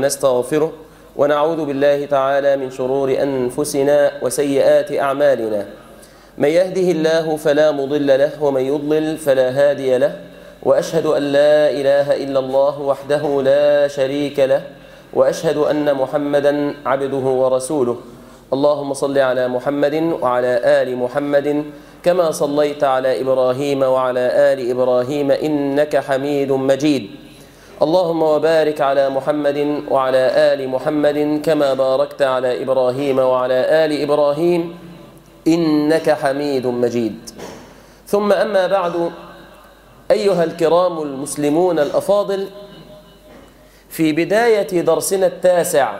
ونستغفره ونعوذ بالله تعالى من شرور أنفسنا وسيئات أعمالنا من يهده الله فلا مضل له ومن يضلل فلا هادي له وأشهد أن لا إله إلا الله وحده لا شريك له وأشهد أن محمدا عبده ورسوله اللهم صل على محمد وعلى آل محمد كما صليت على إبراهيم وعلى آل إبراهيم إنك حميد مجيد اللهم وبارك على محمد وعلى آل محمد كما باركت على إبراهيم وعلى آل إبراهيم إنك حميد مجيد ثم أما بعد أيها الكرام المسلمون الأفاضل في بداية درسنا التاسع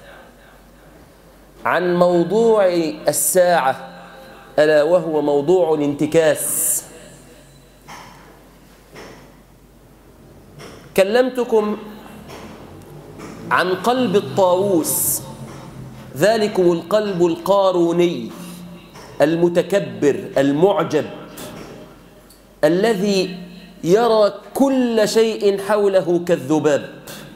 عن موضوع الساعة ألا وهو موضوع الانتكاس كلمتكم عن قلب الطاووس ذلكم القلب القاروني المتكبر المعجب الذي يرى كل شيء حوله كالذباب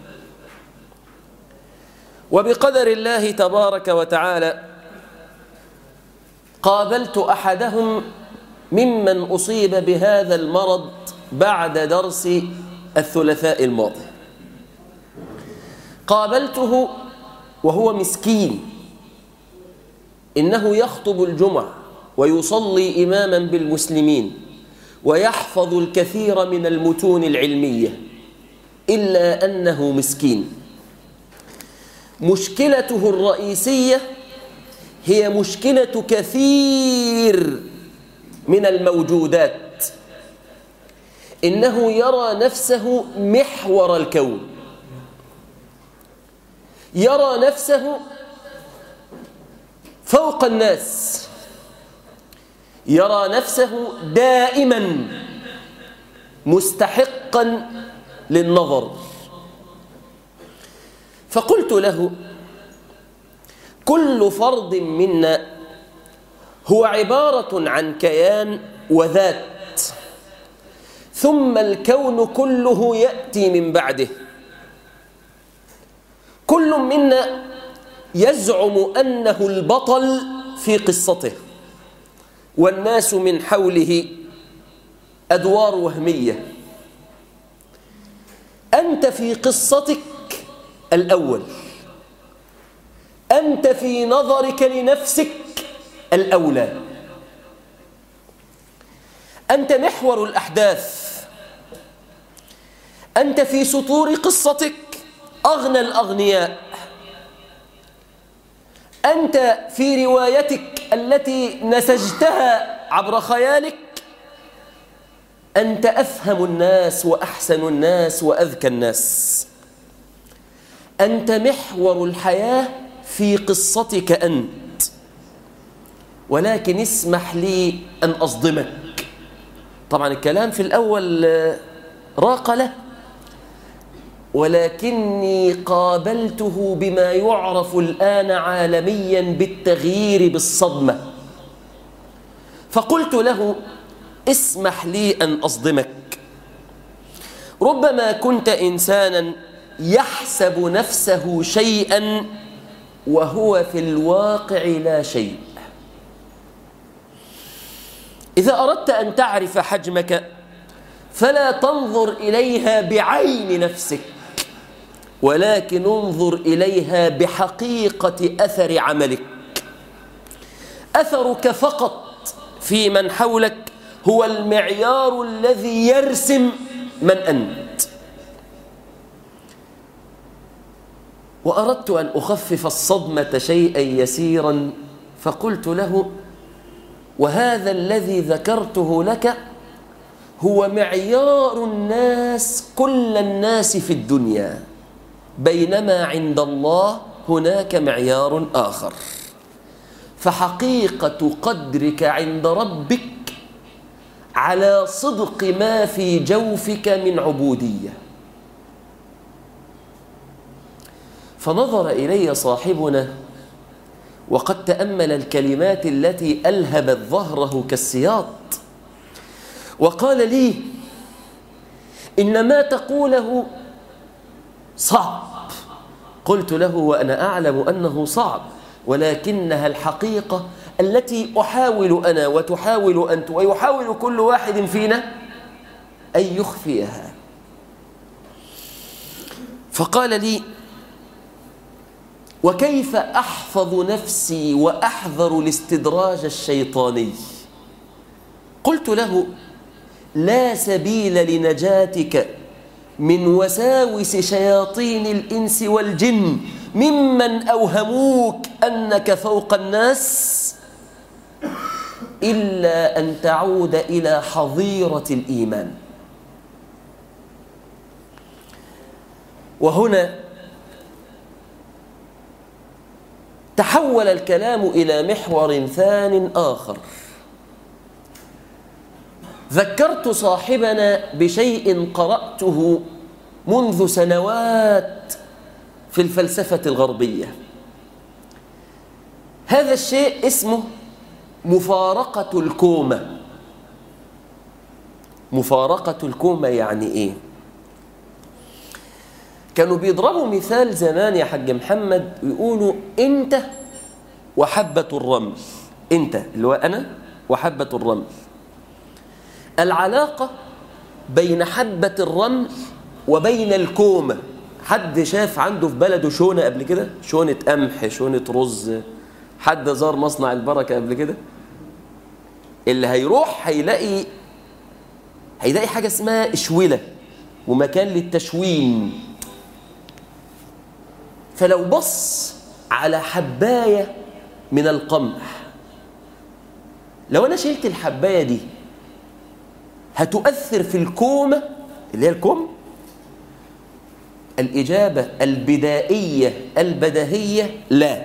وبقدر الله تبارك وتعالى قابلت أحدهم ممن أصيب بهذا المرض بعد درس الثلاثاء الماضي قابلته وهو مسكين إنه يخطب الجمعة ويصلي إماما بالمسلمين ويحفظ الكثير من المتون العلمية إلا أنه مسكين مشكلته الرئيسية هي مشكلة كثير من الموجودات إنه يرى نفسه محور الكون يرى نفسه فوق الناس يرى نفسه دائما مستحقا للنظر فقلت له كل فرد منا هو عبارة عن كيان وذات ثم الكون كله يأتي من بعده كل منا يزعم أنه البطل في قصته والناس من حوله أدوار وهمية أنت في قصتك الأول أنت في نظرك لنفسك الأولى أنت محور الأحداث أنت في سطور قصتك أغنى الأغنياء أنت في روايتك التي نسجتها عبر خيالك أنت أفهم الناس وأحسن الناس وأذكى الناس أنت محور الحياة في قصتك أنت ولكن اسمح لي أن أصدمك طبعا الكلام في الأول راق له ولكني قابلته بما يعرف الآن عالميا بالتغيير بالصدمة فقلت له اسمح لي أن أصدمك ربما كنت إنسانا يحسب نفسه شيئا وهو في الواقع لا شيء إذا أردت أن تعرف حجمك فلا تنظر إليها بعين نفسك ولكن انظر إليها بحقيقة أثر عملك أثرك فقط في من حولك هو المعيار الذي يرسم من أنت وأردت أن أخفف الصدمة شيئا يسيرا فقلت له وهذا الذي ذكرته لك هو معيار الناس كل الناس في الدنيا بينما عند الله هناك معيار آخر فحقيقة قدرك عند ربك على صدق ما في جوفك من عبودية فنظر إلي صاحبنا وقد تأمل الكلمات التي ألهبت ظهره كالسياط وقال لي إن ما تقوله صعب قلت له وأنا أعلم أنه صعب ولكنها الحقيقة التي أحاول أنا وتحاول أنت ويحاول كل واحد فينا أن يخفيها فقال لي وكيف أحفظ نفسي وأحذر الاستدراج الشيطاني قلت له لا سبيل لنجاتك من وساوس شياطين الإنس والجن ممن أوهموك أنك فوق الناس إلا أن تعود إلى حظيرة الإيمان وهنا تحول الكلام إلى محور ثان آخر ذكرت صاحبنا بشيء قرأته منذ سنوات في الفلسفة الغربية هذا الشيء اسمه مفارقة الكومة مفارقة الكومة يعني إيه؟ كانوا بيضربوا مثال زمان يا حاج محمد ويقولوا أنت وحبة الرمل أنت اللي هو أنا وحبة الرمل العلاقة بين حبة الرمل وبين الكومة حد شاف عنده في بلده شونة قبل كده شونة قمح شونة رز حد زار مصنع البركة قبل كده اللي هيروح هيلاقي هيلاقي حاجة اسمها اشولة ومكان للتشوين فلو بص على حباية من القمح لو أنا شلت الحباية دي هتؤثر في الكومة اللي هي الكوم الإجابة البدائية البدهية لا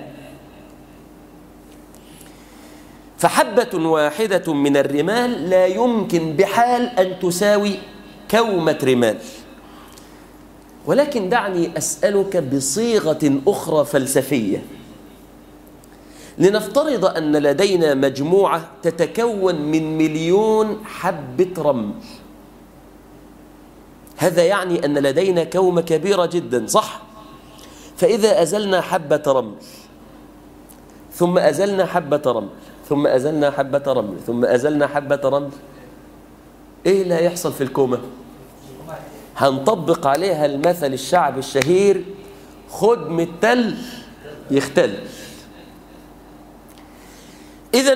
فحبة واحدة من الرمال لا يمكن بحال أن تساوي كومة رمال ولكن دعني أسألك بصيغة أخرى فلسفية لنفترض أن لدينا مجموعة تتكون من مليون حبة رمل هذا يعني أن لدينا كومة كبيرة جدا صح؟ فإذا أزلنا حبة رمل ثم أزلنا حبة رمل ثم أزلنا حبة رمل ثم أزلنا حبة رمل إيه اللي هيحصل في الكومة؟ هنطبق عليها المثل الشعب الشهير خد من التل يختل إذا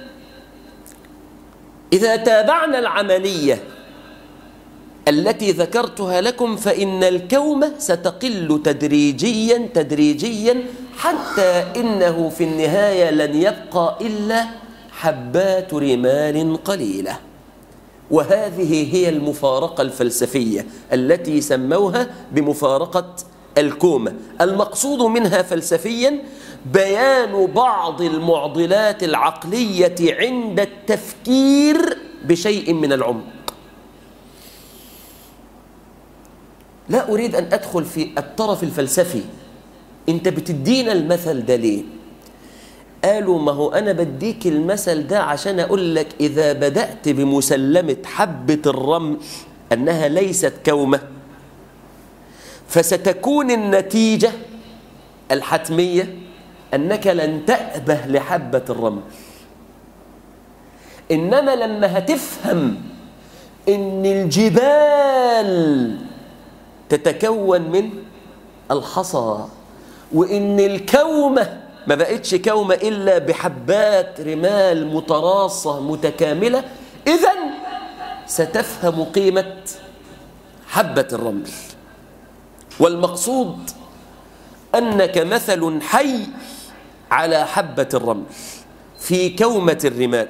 إذا تابعنا العملية التي ذكرتها لكم فإن الكومة ستقل تدريجيا تدريجيا حتى إنه في النهاية لن يبقى إلا حبات رمال قليلة وهذه هي المفارقة الفلسفية التي سموها بمفارقة الكومة المقصود منها فلسفيا بيان بعض المعضلات العقلية عند التفكير بشيء من العمق لا أريد أن أدخل في الطرف الفلسفي أنت بتدينا المثل ده ليه قالوا ما هو أنا بديك المثل ده عشان أقول لك إذا بدأت بمسلمة حبة الرمل أنها ليست كومة فستكون النتيجة الحتمية أنك لن تأبه لحبة الرمل إنما لما هتفهم إن الجبال تتكون من الحصى وإن الكومة ما بقتش كومة إلا بحبات رمال متراصة متكاملة إذا ستفهم قيمة حبة الرمل والمقصود أنك مثل حي على حبة الرمل في كومة الرمال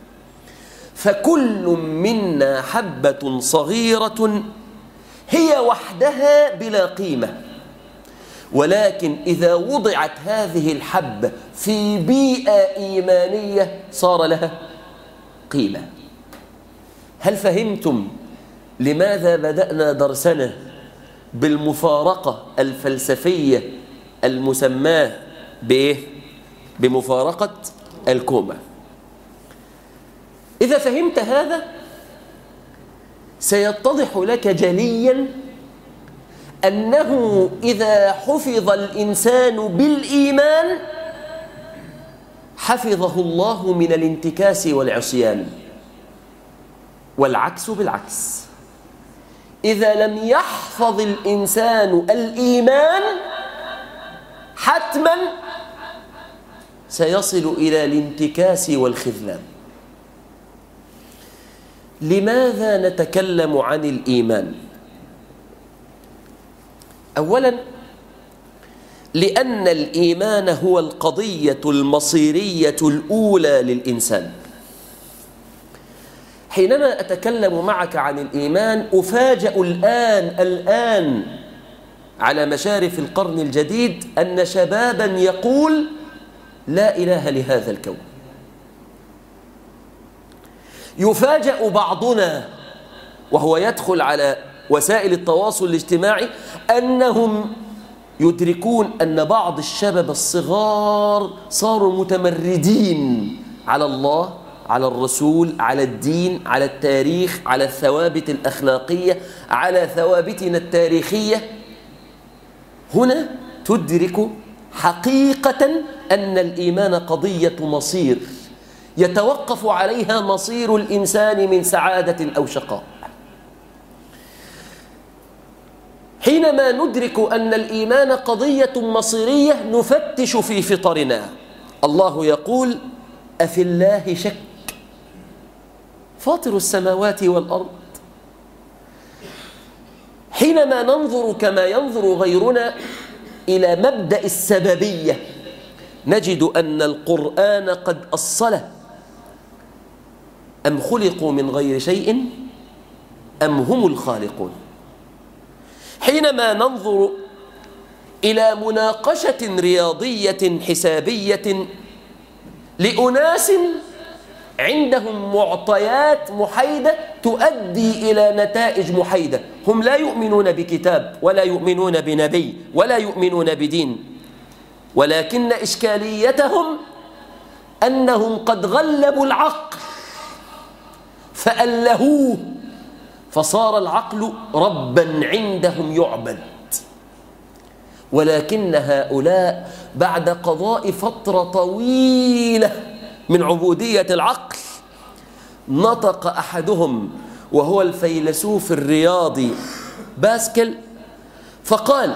فكل منا حبة صغيرة هي وحدها بلا قيمة ولكن إذا وضعت هذه الحبة في بيئة إيمانية صار لها قيمة هل فهمتم لماذا بدأنا درسنا بالمفارقة الفلسفية المسماة بإيه؟ بمفارقة الكومة إذا فهمت هذا سيتضح لك جليا أنه إذا حفظ الإنسان بالإيمان حفظه الله من الانتكاس والعصيان والعكس بالعكس إذا لم يحفظ الإنسان الإيمان حتما سيصل إلى الانتكاس والخذلان لماذا نتكلم عن الإيمان؟ أولا لأن الإيمان هو القضية المصيرية الأولى للإنسان حينما أتكلم معك عن الإيمان أفاجأ الآن الآن على مشارف القرن الجديد أن شبابا يقول لا إله لهذا الكون يفاجأ بعضنا وهو يدخل على وسائل التواصل الاجتماعي أنهم يدركون أن بعض الشباب الصغار صاروا متمردين على الله على الرسول على الدين على التاريخ على الثوابت الأخلاقية على ثوابتنا التاريخية هنا تدرك حقيقة أن الإيمان قضية مصير يتوقف عليها مصير الإنسان من سعادة أو شقاء حينما ندرك أن الإيمان قضية مصيرية نفتش في فطرنا الله يقول أفي الله شك فاطر السماوات والأرض حينما ننظر كما ينظر غيرنا إلى مبدأ السببية نجد أن القرآن قد أصله أم خلقوا من غير شيء أم هم الخالقون حينما ننظر إلى مناقشة رياضية حسابية لأناس عندهم معطيات محايدة تؤدي إلى نتائج محايدة هم لا يؤمنون بكتاب ولا يؤمنون بنبي ولا يؤمنون بدين ولكن إشكاليتهم أنهم قد غلبوا العقل فألهوه فصار العقل ربا عندهم يعبد ولكن هؤلاء بعد قضاء فترة طويلة من عبودية العقل نطق أحدهم وهو الفيلسوف الرياضي باسكل فقال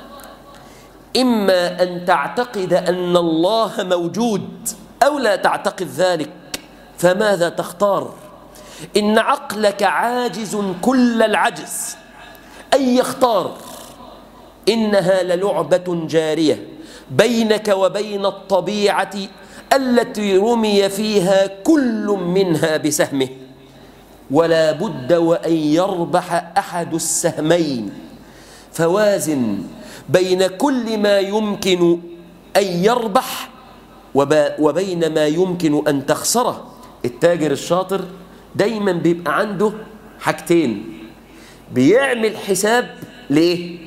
إما أن تعتقد أن الله موجود أو لا تعتقد ذلك فماذا تختار؟ إن عقلك عاجز كل العجز أن يختار إنها للعبة جارية بينك وبين الطبيعة التي رمي فيها كل منها بسهمه ولا بد وأن يربح أحد السهمين فوازن بين كل ما يمكن أن يربح وبين ما يمكن أن تخسره التاجر الشاطر دايما بيبقى عنده حاجتين بيعمل حساب ليه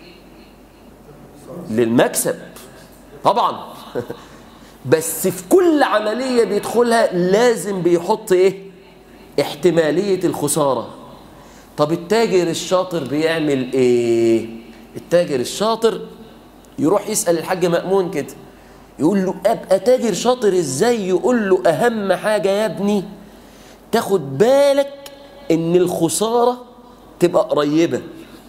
للمكسب طبعا بس في كل عملية بيدخلها لازم بيحط ايه احتمالية الخسارة طب التاجر الشاطر بيعمل ايه التاجر الشاطر يروح يسأل الحاج مأمون كده يقول له ابقى تاجر شاطر ازاي يقول له اهم حاجة يا ابني تاخد بالك ان الخسارة تبقى قريبة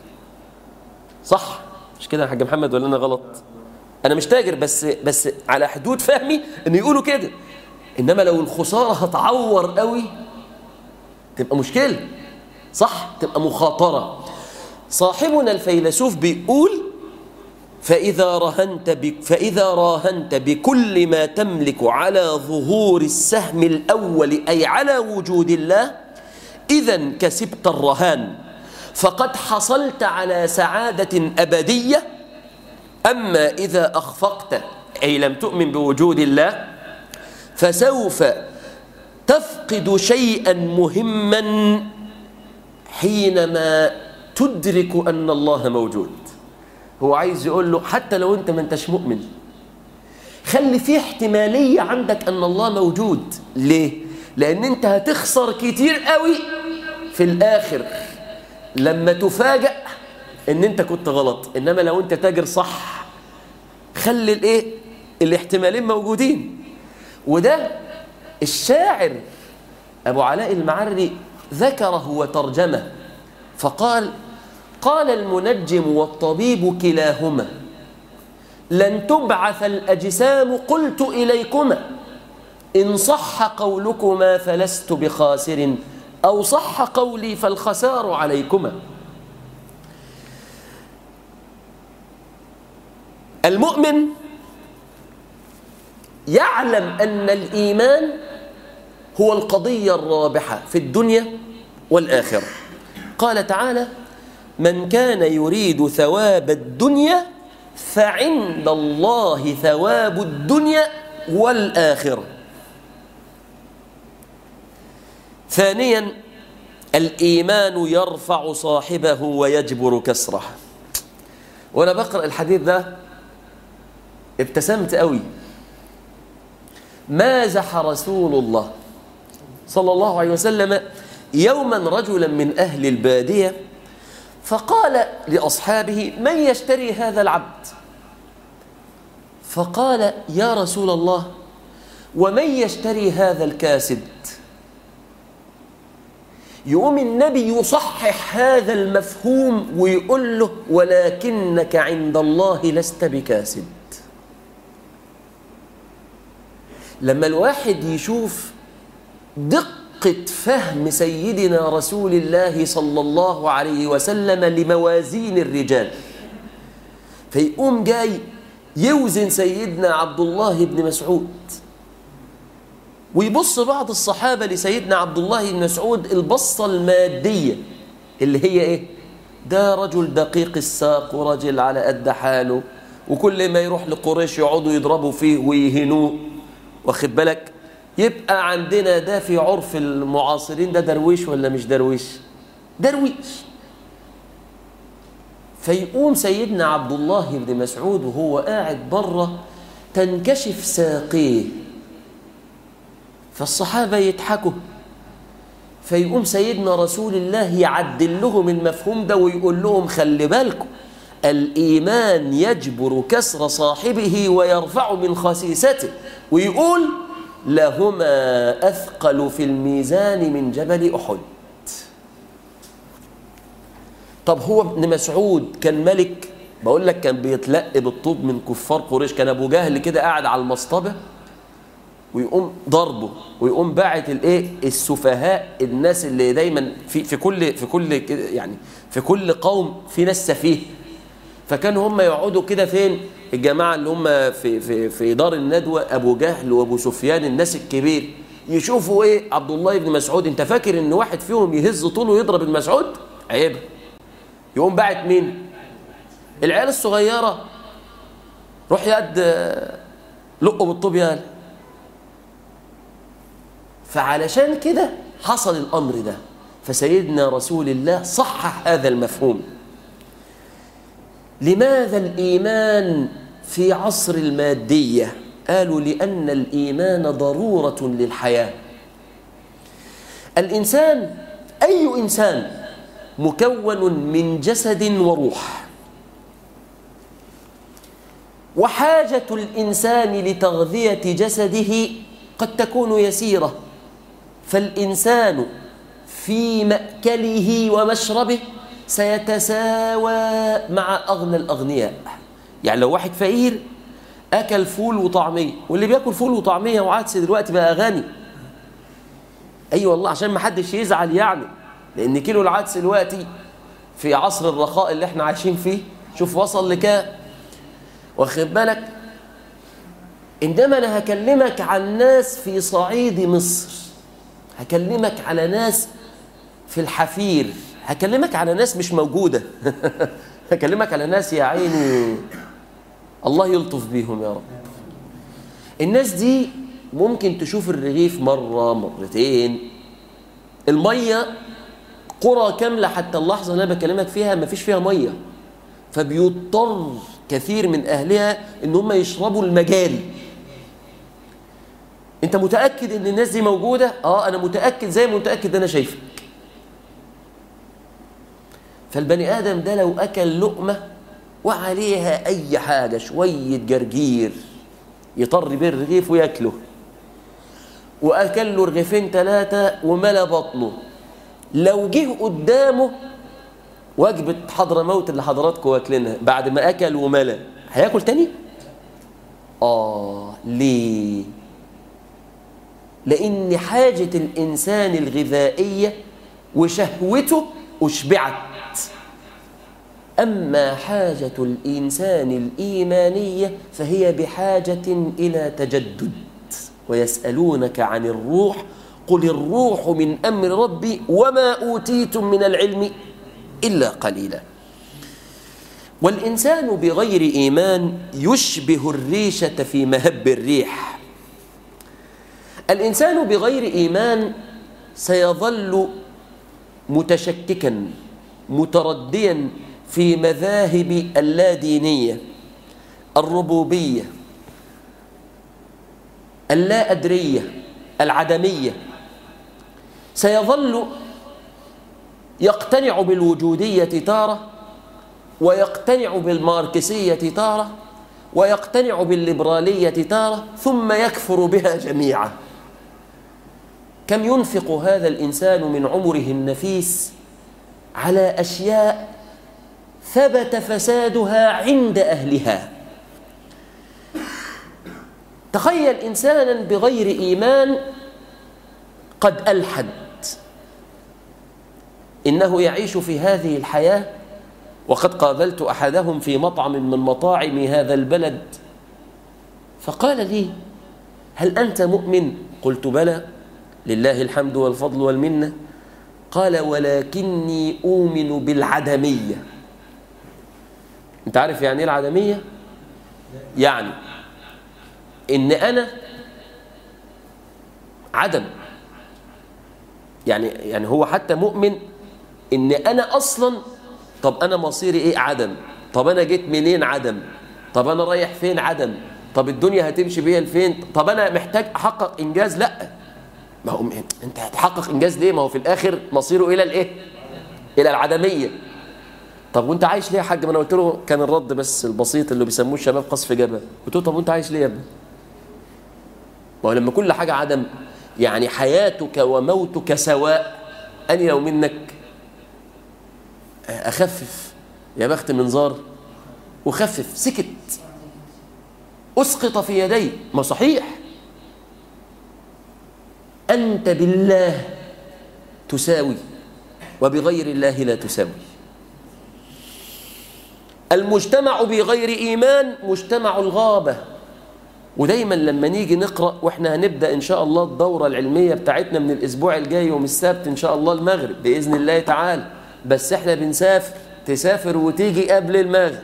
صح مش كده يا حاج محمد ولا انا غلط انا مش تاجر بس بس على حدود فهمي ان يقولوا كده انما لو الخسارة هتعور قوي تبقى مشكلة صح تبقى مخاطرة صاحبنا الفيلسوف بيقول فإذا رهنت بك فإذا راهنت بكل ما تملك على ظهور السهم الأول أي على وجود الله إذا كسبت الرهان فقد حصلت على سعادة أبدية أما إذا أخفقت أي لم تؤمن بوجود الله فسوف تفقد شيئا مهما حينما تدرك أن الله موجود هو عايز يقول له حتى لو أنت ما أنتش مؤمن خلي فيه احتمالية عندك أن الله موجود ليه؟ لأن أنت هتخسر كتير قوي في الآخر لما تفاجأ ان انت كنت غلط انما لو انت تاجر صح خلي الايه الاحتمالين موجودين وده الشاعر ابو علاء المعري ذكره وترجمه فقال قال المنجم والطبيب كلاهما لن تبعث الأجسام قلت إليكما إن صح قولكما فلست بخاسر أو صح قولي فالخسار عليكما المؤمن يعلم أن الإيمان هو القضية الرابحة في الدنيا والآخرة قال تعالى من كان يريد ثواب الدنيا فعند الله ثواب الدنيا والآخرة ثانيا الإيمان يرفع صاحبه ويجبر كسره وأنا بقرأ الحديث ده ابتسمت قوي مازح رسول الله صلى الله عليه وسلم يوما رجلا من أهل البادية فقال لأصحابه من يشتري هذا العبد فقال يا رسول الله ومن يشتري هذا الكاسد يقوم النبي يصحح هذا المفهوم ويقول له ولكنك عند الله لست بكاسد لما الواحد يشوف دقة فهم سيدنا رسول الله صلى الله عليه وسلم لموازين الرجال فيقوم جاي يوزن سيدنا عبد الله بن مسعود ويبص بعض الصحابة لسيدنا عبد الله بن مسعود البصة المادية اللي هي ايه ده رجل دقيق الساق ورجل على قد حاله وكل ما يروح لقريش يقعدوا يضربوا فيه ويهنوه واخد بالك يبقى عندنا ده في عرف المعاصرين ده درويش ولا مش درويش درويش فيقوم سيدنا عبد الله بن مسعود وهو قاعد بره تنكشف ساقيه فالصحابة يضحكوا فيقوم سيدنا رسول الله يعدل لهم المفهوم ده ويقول لهم خلي بالكم الإيمان يجبر كسر صاحبه ويرفع من خسيسته ويقول لهما أثقل في الميزان من جبل أحد طب هو ابن مسعود كان ملك بقول لك كان بيتلقى بالطوب من كفار قريش كان أبو جهل كده قاعد على المصطبة ويقوم ضربه ويقوم باعت الايه السفهاء الناس اللي دايما في في كل في كل يعني في كل قوم في ناس سفيه فكانوا هم يقعدوا كده فين الجماعه اللي هم في في في دار الندوه ابو جهل وابو سفيان الناس الكبير يشوفوا ايه عبد الله بن مسعود انت فاكر ان واحد فيهم يهز طوله ويضرب المسعود عيب يقوم باعت مين العيال الصغيره روح يد لقوا بالطوب يالا فعلشان كده حصل الأمر ده فسيدنا رسول الله صحح هذا المفهوم لماذا الإيمان في عصر المادية قالوا لأن الإيمان ضرورة للحياة الإنسان أي إنسان مكون من جسد وروح وحاجة الإنسان لتغذية جسده قد تكون يسيرة فالإنسان في مأكله ومشربه سيتساوى مع أغنى الأغنياء يعني لو واحد فقير أكل فول وطعمية واللي بياكل فول وطعمية وعدس دلوقتي بقى غني أي أيوة والله عشان ما حدش يزعل يعني لأن كيلو العدس دلوقتي في عصر الرخاء اللي احنا عايشين فيه شوف وصل لكام واخد بالك إنما أنا هكلمك عن ناس في صعيد مصر هكلمك على ناس في الحفير هكلمك على ناس مش موجودة هكلمك على ناس يا عيني الله يلطف بيهم يا رب الناس دي ممكن تشوف الرغيف مرة مرتين المية قرى كاملة حتى اللحظة اللي أنا بكلمك فيها ما فيش فيها مية فبيضطر كثير من أهلها إن هم يشربوا المجاري انت متاكد ان الناس دي موجوده اه انا متاكد زي ما متاكد انا شايفك فالبني آدم ده لو أكل لقمة وعليها أي حاجة شوية جرجير يطر بيه الرغيف وياكله وأكل له رغيفين ثلاثة وملا بطنه لو جه قدامه وجبة حضر موت اللي حضراتكم واكلينها بعد ما أكل وملا هياكل تاني؟ آه ليه؟ لأن حاجة الإنسان الغذائية وشهوته أشبعت أما حاجة الإنسان الإيمانية فهي بحاجة إلى تجدد ويسألونك عن الروح قل الروح من أمر ربي وما أوتيتم من العلم إلا قليلا والإنسان بغير إيمان يشبه الريشة في مهب الريح الإنسان بغير إيمان سيظل متشككا مترديا في مذاهب اللادينية الربوبية اللا أدرية العدمية سيظل يقتنع بالوجودية تارة ويقتنع بالماركسية تارة ويقتنع بالليبرالية تارة ثم يكفر بها جميعا كم ينفق هذا الإنسان من عمره النفيس على أشياء ثبت فسادها عند أهلها تخيل إنسانا بغير إيمان قد ألحد إنه يعيش في هذه الحياة وقد قابلت أحدهم في مطعم من مطاعم هذا البلد فقال لي هل أنت مؤمن؟ قلت بلى لله الحمد والفضل والمنة قال ولكني أؤمن بالعدمية أنت عارف يعني إيه العدمية؟ يعني إن أنا عدم يعني يعني هو حتى مؤمن إن أنا أصلا طب أنا مصيري إيه عدم طب أنا جيت منين عدم طب أنا رايح فين عدم طب الدنيا هتمشي بيا لفين طب أنا محتاج أحقق إنجاز لأ ما هو أنت هتحقق إنجاز ليه ما هو في الآخر مصيره إلى الإيه إلى العدمية طب وانت عايش ليه يا حاج ما انا قلت له كان الرد بس البسيط اللي بيسموه الشباب قصف جبل قلت له طب وانت عايش ليه يا ابني ما هو لما كل حاجه عدم يعني حياتك وموتك سواء اني لو منك اخفف يا بخت منظار وخفف سكت اسقط في يدي ما صحيح انت بالله تساوي وبغير الله لا تساوي المجتمع بغير إيمان مجتمع الغابة ودايما لما نيجي نقرأ وإحنا هنبدأ إن شاء الله الدورة العلمية بتاعتنا من الأسبوع الجاي يوم السبت إن شاء الله المغرب بإذن الله تعالى بس إحنا بنسافر تسافر وتيجي قبل المغرب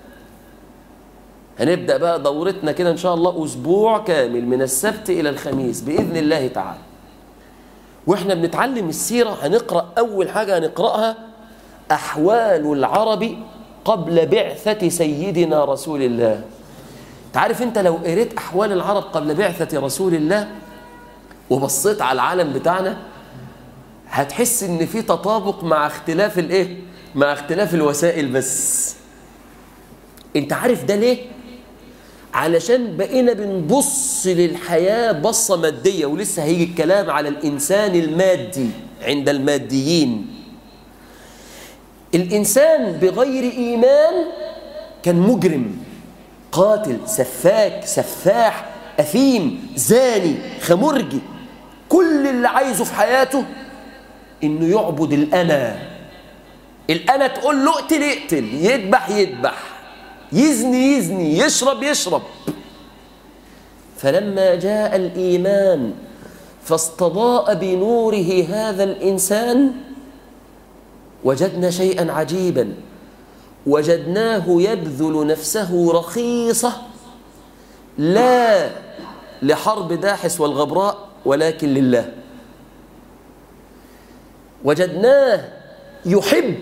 هنبدأ بقى دورتنا كده إن شاء الله أسبوع كامل من السبت إلى الخميس بإذن الله تعالى وإحنا بنتعلم السيرة هنقرأ أول حاجة هنقرأها أحوال العرب قبل بعثة سيدنا رسول الله تعرف انت لو قريت أحوال العرب قبل بعثة رسول الله وبصيت على العالم بتاعنا هتحس ان في تطابق مع اختلاف الايه مع اختلاف الوسائل بس انت عارف ده ليه علشان بقينا بنبص للحياة بصة مادية ولسه هيجي الكلام على الإنسان المادي عند الماديين الإنسان بغير إيمان كان مجرم قاتل سفاك سفاح أثيم زاني خمرجي كل اللي عايزه في حياته إنه يعبد الأنا الأنا تقول له اقتل اقتل يذبح يذبح يزني يزني يشرب يشرب فلما جاء الإيمان فاستضاء بنوره هذا الإنسان وجدنا شيئا عجيبا وجدناه يبذل نفسه رخيصة لا لحرب داحس والغبراء ولكن لله وجدناه يحب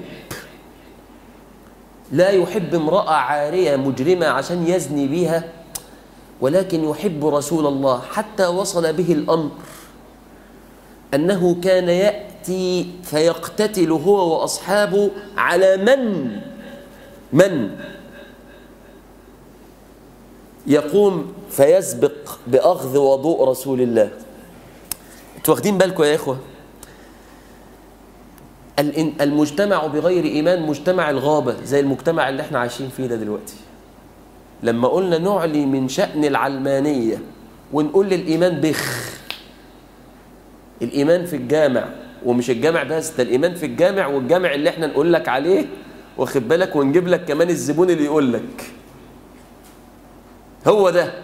لا يحب امرأة عارية مجرمة عشان يزني بها ولكن يحب رسول الله حتى وصل به الأمر أنه كان يأتي فيأتي فيقتتل هو وأصحابه على من من يقوم فيسبق بأخذ وضوء رسول الله انتوا واخدين بالكم يا إخوة المجتمع بغير إيمان مجتمع الغابة زي المجتمع اللي احنا عايشين فيه ده دلوقتي لما قلنا نعلي من شأن العلمانية ونقول للإيمان بخ الإيمان في الجامع ومش الجامع بس ده الإيمان في الجامع والجامع اللي احنا نقول لك عليه واخد بالك ونجيب لك كمان الزبون اللي يقول لك هو ده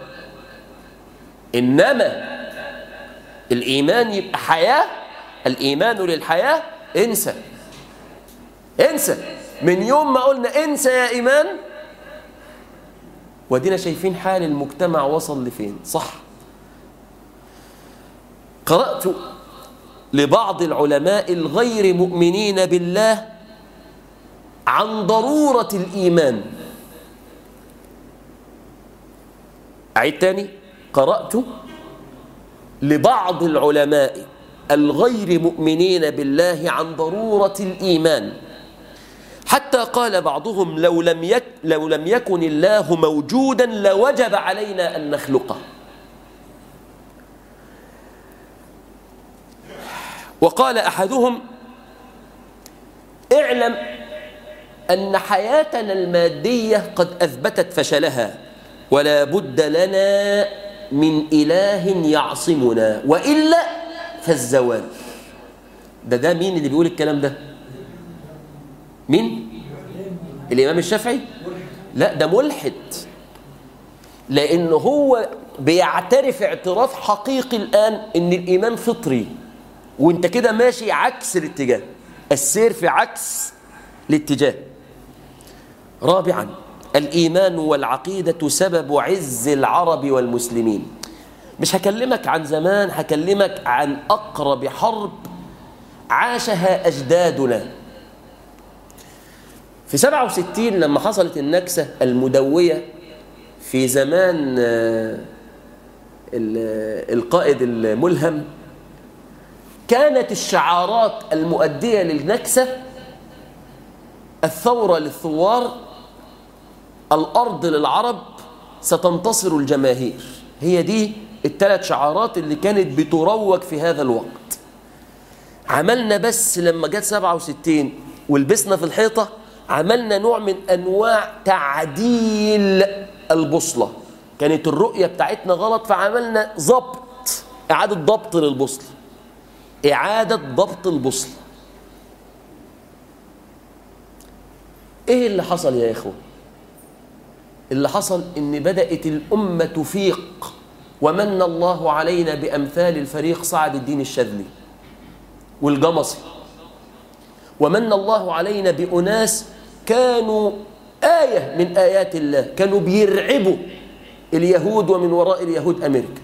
إنما الإيمان يبقى حياة الإيمان للحياة انسى انسى من يوم ما قلنا انسى يا إيمان ودينا شايفين حال المجتمع وصل لفين صح قرأت لبعض العلماء الغير مؤمنين بالله عن ضرورة الإيمان أعيد تاني قرأت لبعض العلماء الغير مؤمنين بالله عن ضرورة الإيمان حتى قال بعضهم لو لم, يك لو لم يكن الله موجودا لوجب علينا أن نخلقه وقال أحدهم اعلم أن حياتنا المادية قد أثبتت فشلها ولا بد لنا من إله يعصمنا وإلا فالزوال ده ده مين اللي بيقول الكلام ده مين الإمام الشافعي لا ده ملحد لأنه هو بيعترف اعتراف حقيقي الآن أن الإيمان فطري وانت كده ماشي عكس الاتجاه السير في عكس الاتجاه رابعا الإيمان والعقيدة سبب عز العرب والمسلمين مش هكلمك عن زمان هكلمك عن أقرب حرب عاشها أجدادنا في 67 لما حصلت النكسة المدوية في زمان القائد الملهم كانت الشعارات المؤدية للنكسة الثورة للثوار الأرض للعرب ستنتصر الجماهير هي دي الثلاث شعارات اللي كانت بتروج في هذا الوقت عملنا بس لما جت 67 ولبسنا في الحيطة عملنا نوع من أنواع تعديل البوصلة كانت الرؤية بتاعتنا غلط فعملنا ضبط إعادة ضبط للبوصلة إعادة ضبط البوصلة إيه اللي حصل يا إخوة اللي حصل إن بدأت الأمة تفيق ومن الله علينا بأمثال الفريق سعد الدين الشاذلي والجمصي ومن الله علينا بأناس كانوا آية من آيات الله كانوا بيرعبوا اليهود ومن وراء اليهود أمريكا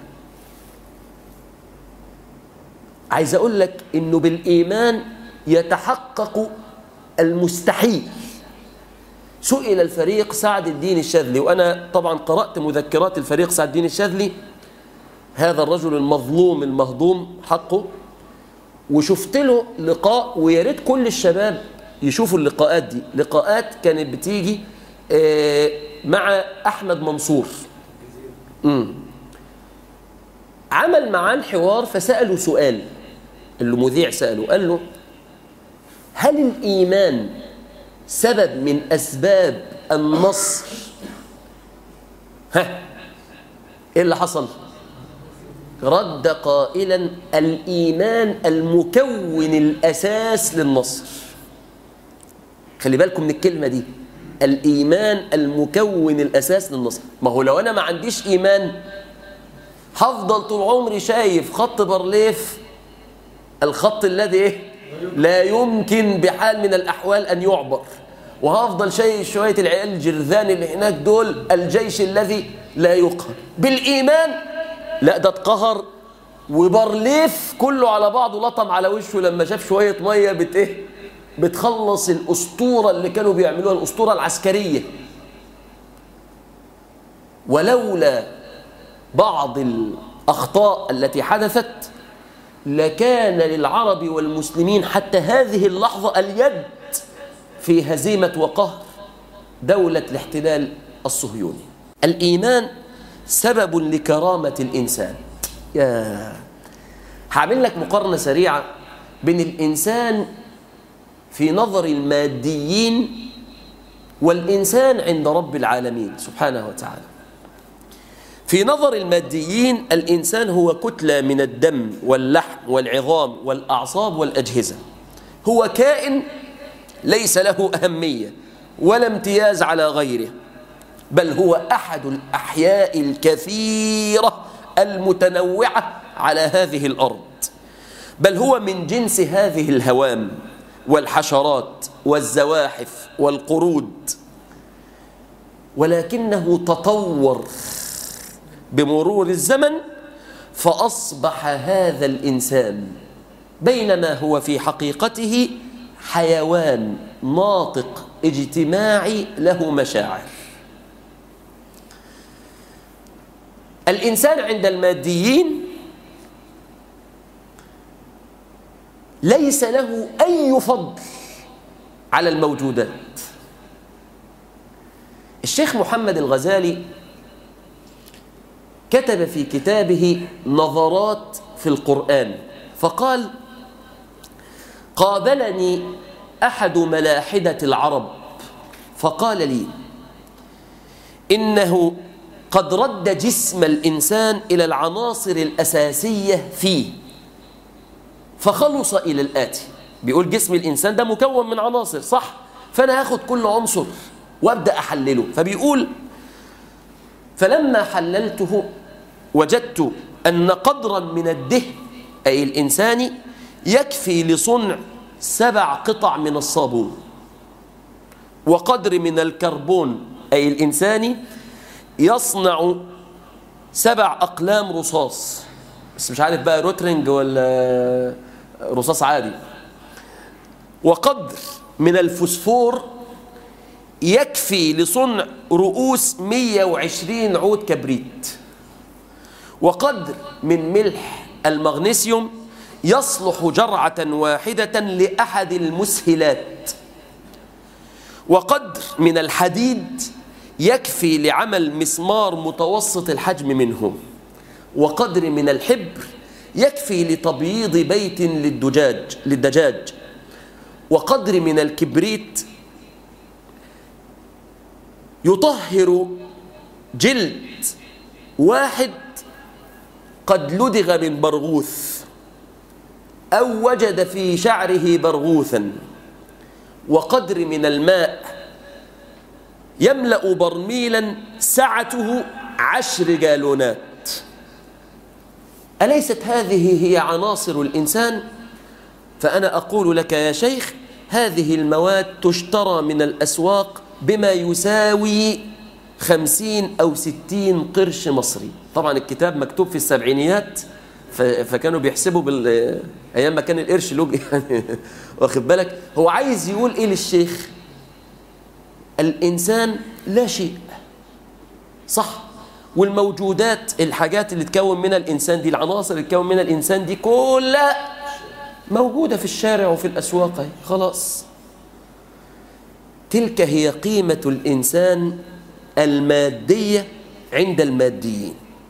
عايز أقول لك إنه بالإيمان يتحقق المستحيل سئل الفريق سعد الدين الشاذلي وأنا طبعا قرأت مذكرات الفريق سعد الدين الشاذلي هذا الرجل المظلوم المهضوم حقه وشفت له لقاء ويا ريت كل الشباب يشوفوا اللقاءات دي لقاءات كانت بتيجي مع أحمد منصور امم عمل معاه الحوار فسأله سؤال اللي مذيع سأله قال له هل الإيمان سبب من أسباب النصر ها إيه اللي حصل رد قائلا الإيمان المكون الأساس للنصر خلي بالكم من الكلمة دي الإيمان المكون الأساس للنصر ما هو لو أنا ما عنديش إيمان هفضل طول عمري شايف خط بارليف الخط الذي إيه؟ لا يمكن بحال من الأحوال أن يعبر وهفضل شايف شوية العيال الجرذان اللي هناك دول الجيش الذي لا يقهر بالإيمان لا ده اتقهر وبارليف كله على بعضه لطم على وشه لما شاف شوية مية بت إيه؟ بتخلص الأسطورة اللي كانوا بيعملوها الأسطورة العسكرية ولولا بعض الأخطاء التي حدثت لكان للعرب والمسلمين حتى هذه اللحظة اليد في هزيمة وقهر دولة الاحتلال الصهيوني الإيمان سبب لكرامة الإنسان يا هعمل لك مقارنة سريعة بين الإنسان في نظر الماديين والإنسان عند رب العالمين سبحانه وتعالى في نظر الماديين الإنسان هو كتلة من الدم واللحم والعظام والأعصاب والأجهزة هو كائن ليس له أهمية ولا امتياز على غيره بل هو أحد الأحياء الكثيرة المتنوعة على هذه الأرض بل هو من جنس هذه الهوام والحشرات والزواحف والقرود ولكنه تطور بمرور الزمن فأصبح هذا الإنسان بينما هو في حقيقته حيوان ناطق اجتماعي له مشاعر الإنسان عند الماديين ليس له أي فضل على الموجودات الشيخ محمد الغزالي كتب في كتابه نظرات في القرآن فقال قابلني أحد ملاحدة العرب فقال لي إنه قد رد جسم الإنسان إلى العناصر الأساسية فيه فخلص إلى الآتي بيقول جسم الإنسان ده مكون من عناصر صح فأنا هاخد كل عنصر وأبدأ أحلله فبيقول فلما حللته وجدت أن قدرا من الدهن أي الإنساني يكفي لصنع سبع قطع من الصابون وقدر من الكربون أي الإنساني يصنع سبع أقلام رصاص بس مش عارف بقى روترنج ولا رصاص عادي وقدر من الفوسفور يكفي لصنع رؤوس 120 عود كبريت وقدر من ملح المغنيسيوم يصلح جرعة واحدة لأحد المسهلات وقدر من الحديد يكفي لعمل مسمار متوسط الحجم منه وقدر من الحبر يكفي لتبييض بيت للدجاج للدجاج وقدر من الكبريت يطهر جلد واحد قد لدغ من برغوث أو وجد في شعره برغوثا وقدر من الماء يملأ برميلا سعته عشر جالونات أليست هذه هي عناصر الإنسان؟ فأنا أقول لك يا شيخ هذه المواد تشترى من الأسواق بما يساوي خمسين أو ستين قرش مصري طبعا الكتاب مكتوب في السبعينيات فكانوا بيحسبوا بال ايام ما كان القرش لوج يعني واخد بالك هو عايز يقول ايه للشيخ الانسان لا شيء صح والموجودات الحاجات اللي تكون منها الانسان دي العناصر اللي تكون منها الانسان دي كلها موجوده في الشارع وفي الاسواق خلاص تلك هي قيمه الانسان الماديه عند الماديين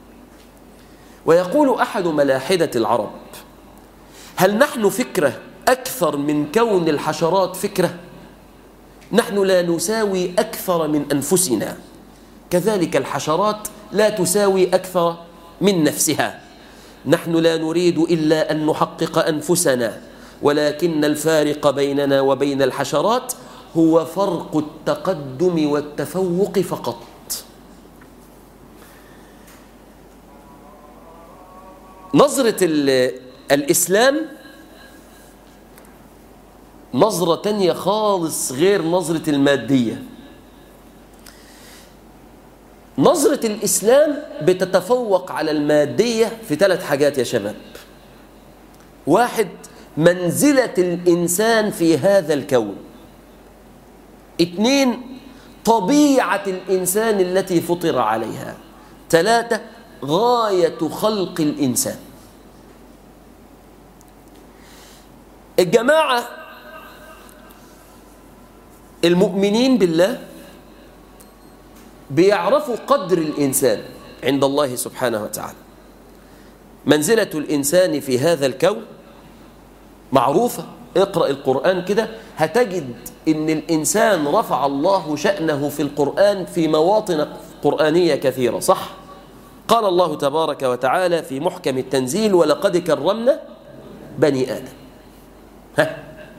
ويقول أحد ملاحدة العرب هل نحن فكرة أكثر من كون الحشرات فكرة؟ نحن لا نساوي أكثر من أنفسنا كذلك الحشرات لا تساوي أكثر من نفسها نحن لا نريد إلا أن نحقق أنفسنا ولكن الفارق بيننا وبين الحشرات هو فرق التقدم والتفوق فقط نظرة الإسلام نظرة تانية خالص غير نظرة المادية نظرة الإسلام بتتفوق على المادية في ثلاث حاجات يا شباب واحد منزلة الإنسان في هذا الكون اثنين طبيعة الإنسان التي فطر عليها ثلاثة غاية خلق الإنسان الجماعة المؤمنين بالله بيعرفوا قدر الإنسان عند الله سبحانه وتعالى منزلة الإنسان في هذا الكون معروفة اقرأ القرآن كده هتجد إن الإنسان رفع الله شأنه في القرآن في مواطن قرآنية كثيرة صح؟ قال الله تبارك وتعالى في محكم التنزيل ولقد كرمنا بني آدم ها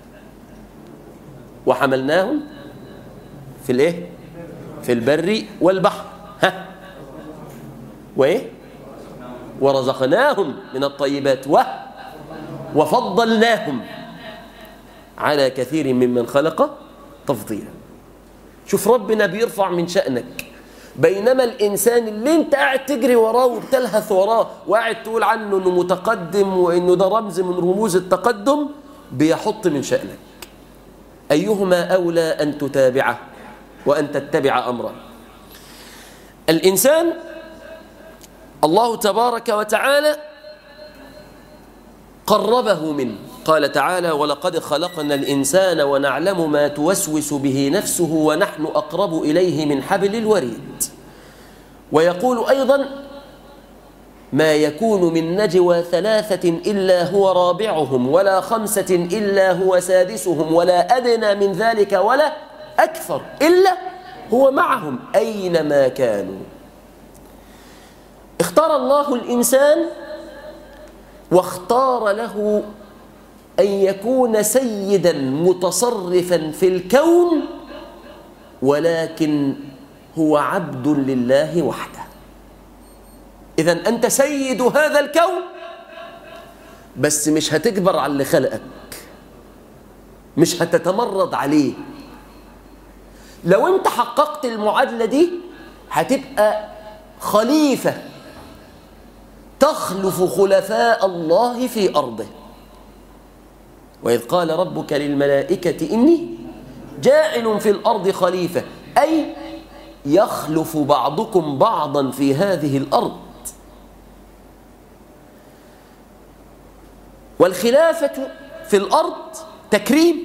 وحملناهم في الايه في البر والبحر ها وايه ورزقناهم من الطيبات و وفضلناهم على كثير ممن خلق تفضيلا شوف ربنا بيرفع من شأنك بينما الإنسان اللي انت قاعد تجري وراه وبتلهث وراه وقاعد تقول عنه انه متقدم وانه ده رمز من رموز التقدم بيحط من شأنك أيهما أولى أن تتابعه وأن تتبع أمره الإنسان الله تبارك وتعالى قربه منه قال تعالى ولقد خلقنا الإنسان ونعلم ما توسوس به نفسه ونحن أقرب إليه من حبل الوريد ويقول أيضا ما يكون من نجوى ثلاثة إلا هو رابعهم ولا خمسة إلا هو سادسهم ولا أدنى من ذلك ولا أكثر إلا هو معهم أينما كانوا اختار الله الإنسان واختار له أن يكون سيدا متصرفا في الكون ولكن هو عبد لله وحده إذا أنت سيد هذا الكون بس مش هتكبر على اللي خلقك مش هتتمرد عليه لو انت حققت المعادلة دي هتبقى خليفة تخلف خلفاء الله في أرضه وإذ قال ربك للملائكة إني جاعل في الأرض خليفة أي يخلف بعضكم بعضا في هذه الأرض والخلافة في الأرض تكريم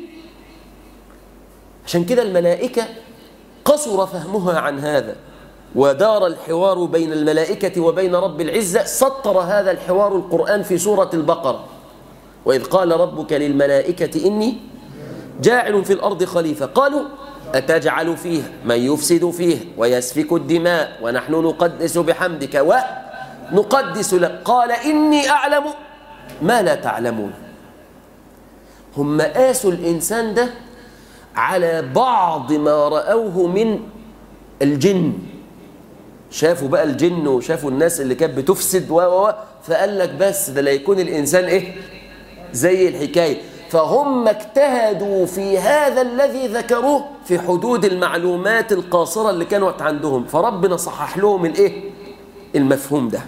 عشان كده الملائكة قصر فهمها عن هذا ودار الحوار بين الملائكة وبين رب العزة سطر هذا الحوار القرآن في سورة البقرة وإذ قال ربك للملائكة إني جاعل في الأرض خليفة قالوا أتجعل فيها من يفسد فيها ويسفك الدماء ونحن نقدس بحمدك ونقدس لك قال إني أعلم ما لا تعلمون هم قاسوا الإنسان ده على بعض ما رأوه من الجن شافوا بقى الجن وشافوا الناس اللي كانت بتفسد و و فقال لك بس ده لا يكون الإنسان إيه زي الحكاية فهم اجتهدوا في هذا الذي ذكروه في حدود المعلومات القاصرة اللي كانت عندهم فربنا صحح لهم الايه المفهوم ده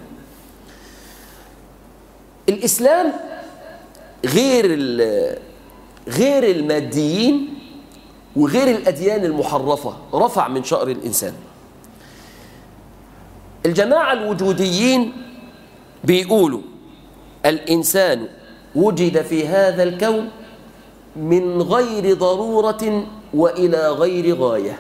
الإسلام غير غير الماديين وغير الأديان المحرفة رفع من شأر الإنسان الجماعة الوجوديين بيقولوا الإنسان وجد في هذا الكون من غير ضرورة وإلى غير غاية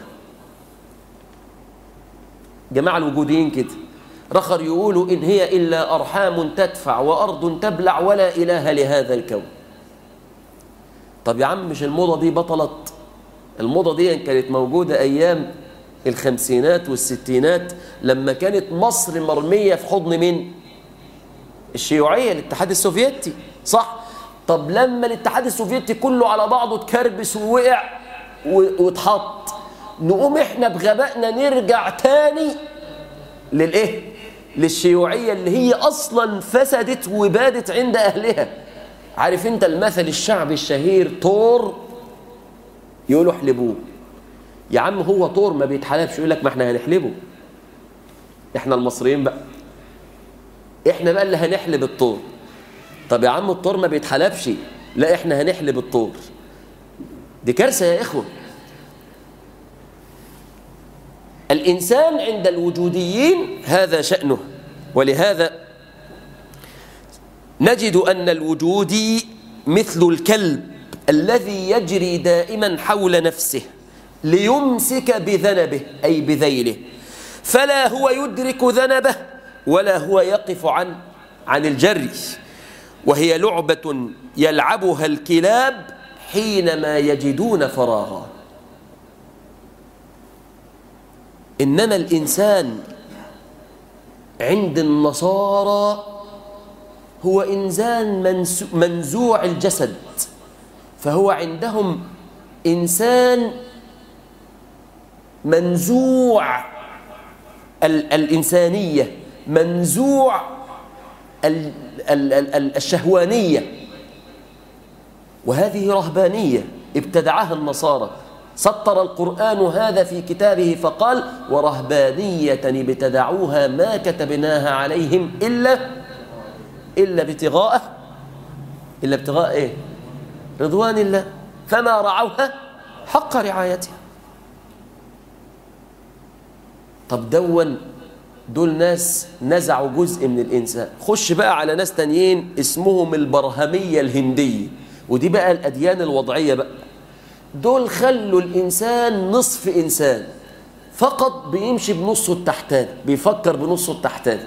جماعة الوجوديين كده رخر يقولوا إن هي إلا أرحام تدفع وأرض تبلع ولا إله لهذا الكون طب يا عم مش الموضة دي بطلت الموضة دي كانت موجودة أيام الخمسينات والستينات لما كانت مصر مرمية في حضن مين الشيوعية الاتحاد السوفيتي صح طب لما الاتحاد السوفيتي كله على بعضه اتكربس ووقع واتحط نقوم احنا بغبائنا نرجع تاني للايه للشيوعية اللي هي اصلا فسدت وبادت عند اهلها عارف انت المثل الشعبي الشهير طور يقولوا احلبوه يا عم هو طور ما بيتحلبش يقول لك ما احنا هنحلبه احنا المصريين بقى احنا بقى اللي هنحلب الطور طب يا عم الطور ما بيتحلبش لا احنا هنحلب الطور دي كارثه يا اخوه الانسان عند الوجوديين هذا شانه ولهذا نجد ان الوجودي مثل الكلب الذي يجري دائما حول نفسه ليمسك بذنبه أي بذيله فلا هو يدرك ذنبه ولا هو يقف عن عن الجري وهي لعبة يلعبها الكلاب حينما يجدون فراغا إنما الإنسان عند النصارى هو إنسان منزوع الجسد فهو عندهم إنسان منزوع الإنسانية منزوع الشهوانية وهذه رهبانية ابتدعها النصارى سطر القرآن هذا في كتابه فقال ورهبانية ابتدعوها ما كتبناها عليهم إلا إلا ابتغاء إلا ابتغاء إيه رضوان الله فما رعوها حق رعايتها طب دون دول ناس نزعوا جزء من الإنسان خش بقى على ناس تانيين اسمهم البرهمية الهندية ودي بقى الأديان الوضعية بقى دول خلوا الإنسان نصف إنسان فقط بيمشي بنصه التحتاني بيفكر بنصه التحتاني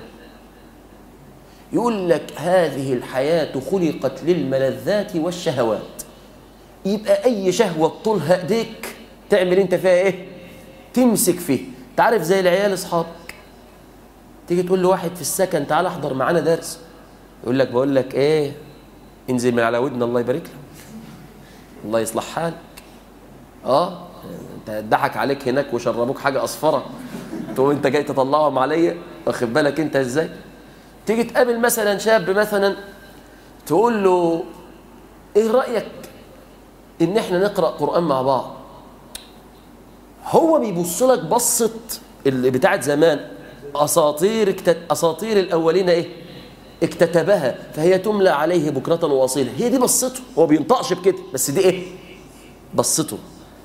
يقول لك هذه الحياة خلقت للملذات والشهوات يبقى أي شهوة طولها إيديك تعمل أنت فيها إيه؟ تمسك فيه تعرف زي العيال أصحابك تيجي تقول لواحد في السكن تعال احضر معانا درس يقول لك بقول لك إيه انزل من على ودنا الله يبارك لك الله يصلح حالك اه انت ضحك عليك هناك وشربوك حاجه اصفره تقول انت جاي تطلعهم عليا واخد بالك انت ازاي تيجي تقابل مثلا شاب مثلا تقول له ايه رايك ان احنا نقرا قران مع بعض هو بيبص لك بصه اللي بتاعت زمان اساطير اكتت... اساطير الاولين ايه اكتتبها فهي تملى عليه بكرة واصيلا هي دي بصته هو بينطقش بكده بس دي ايه بصته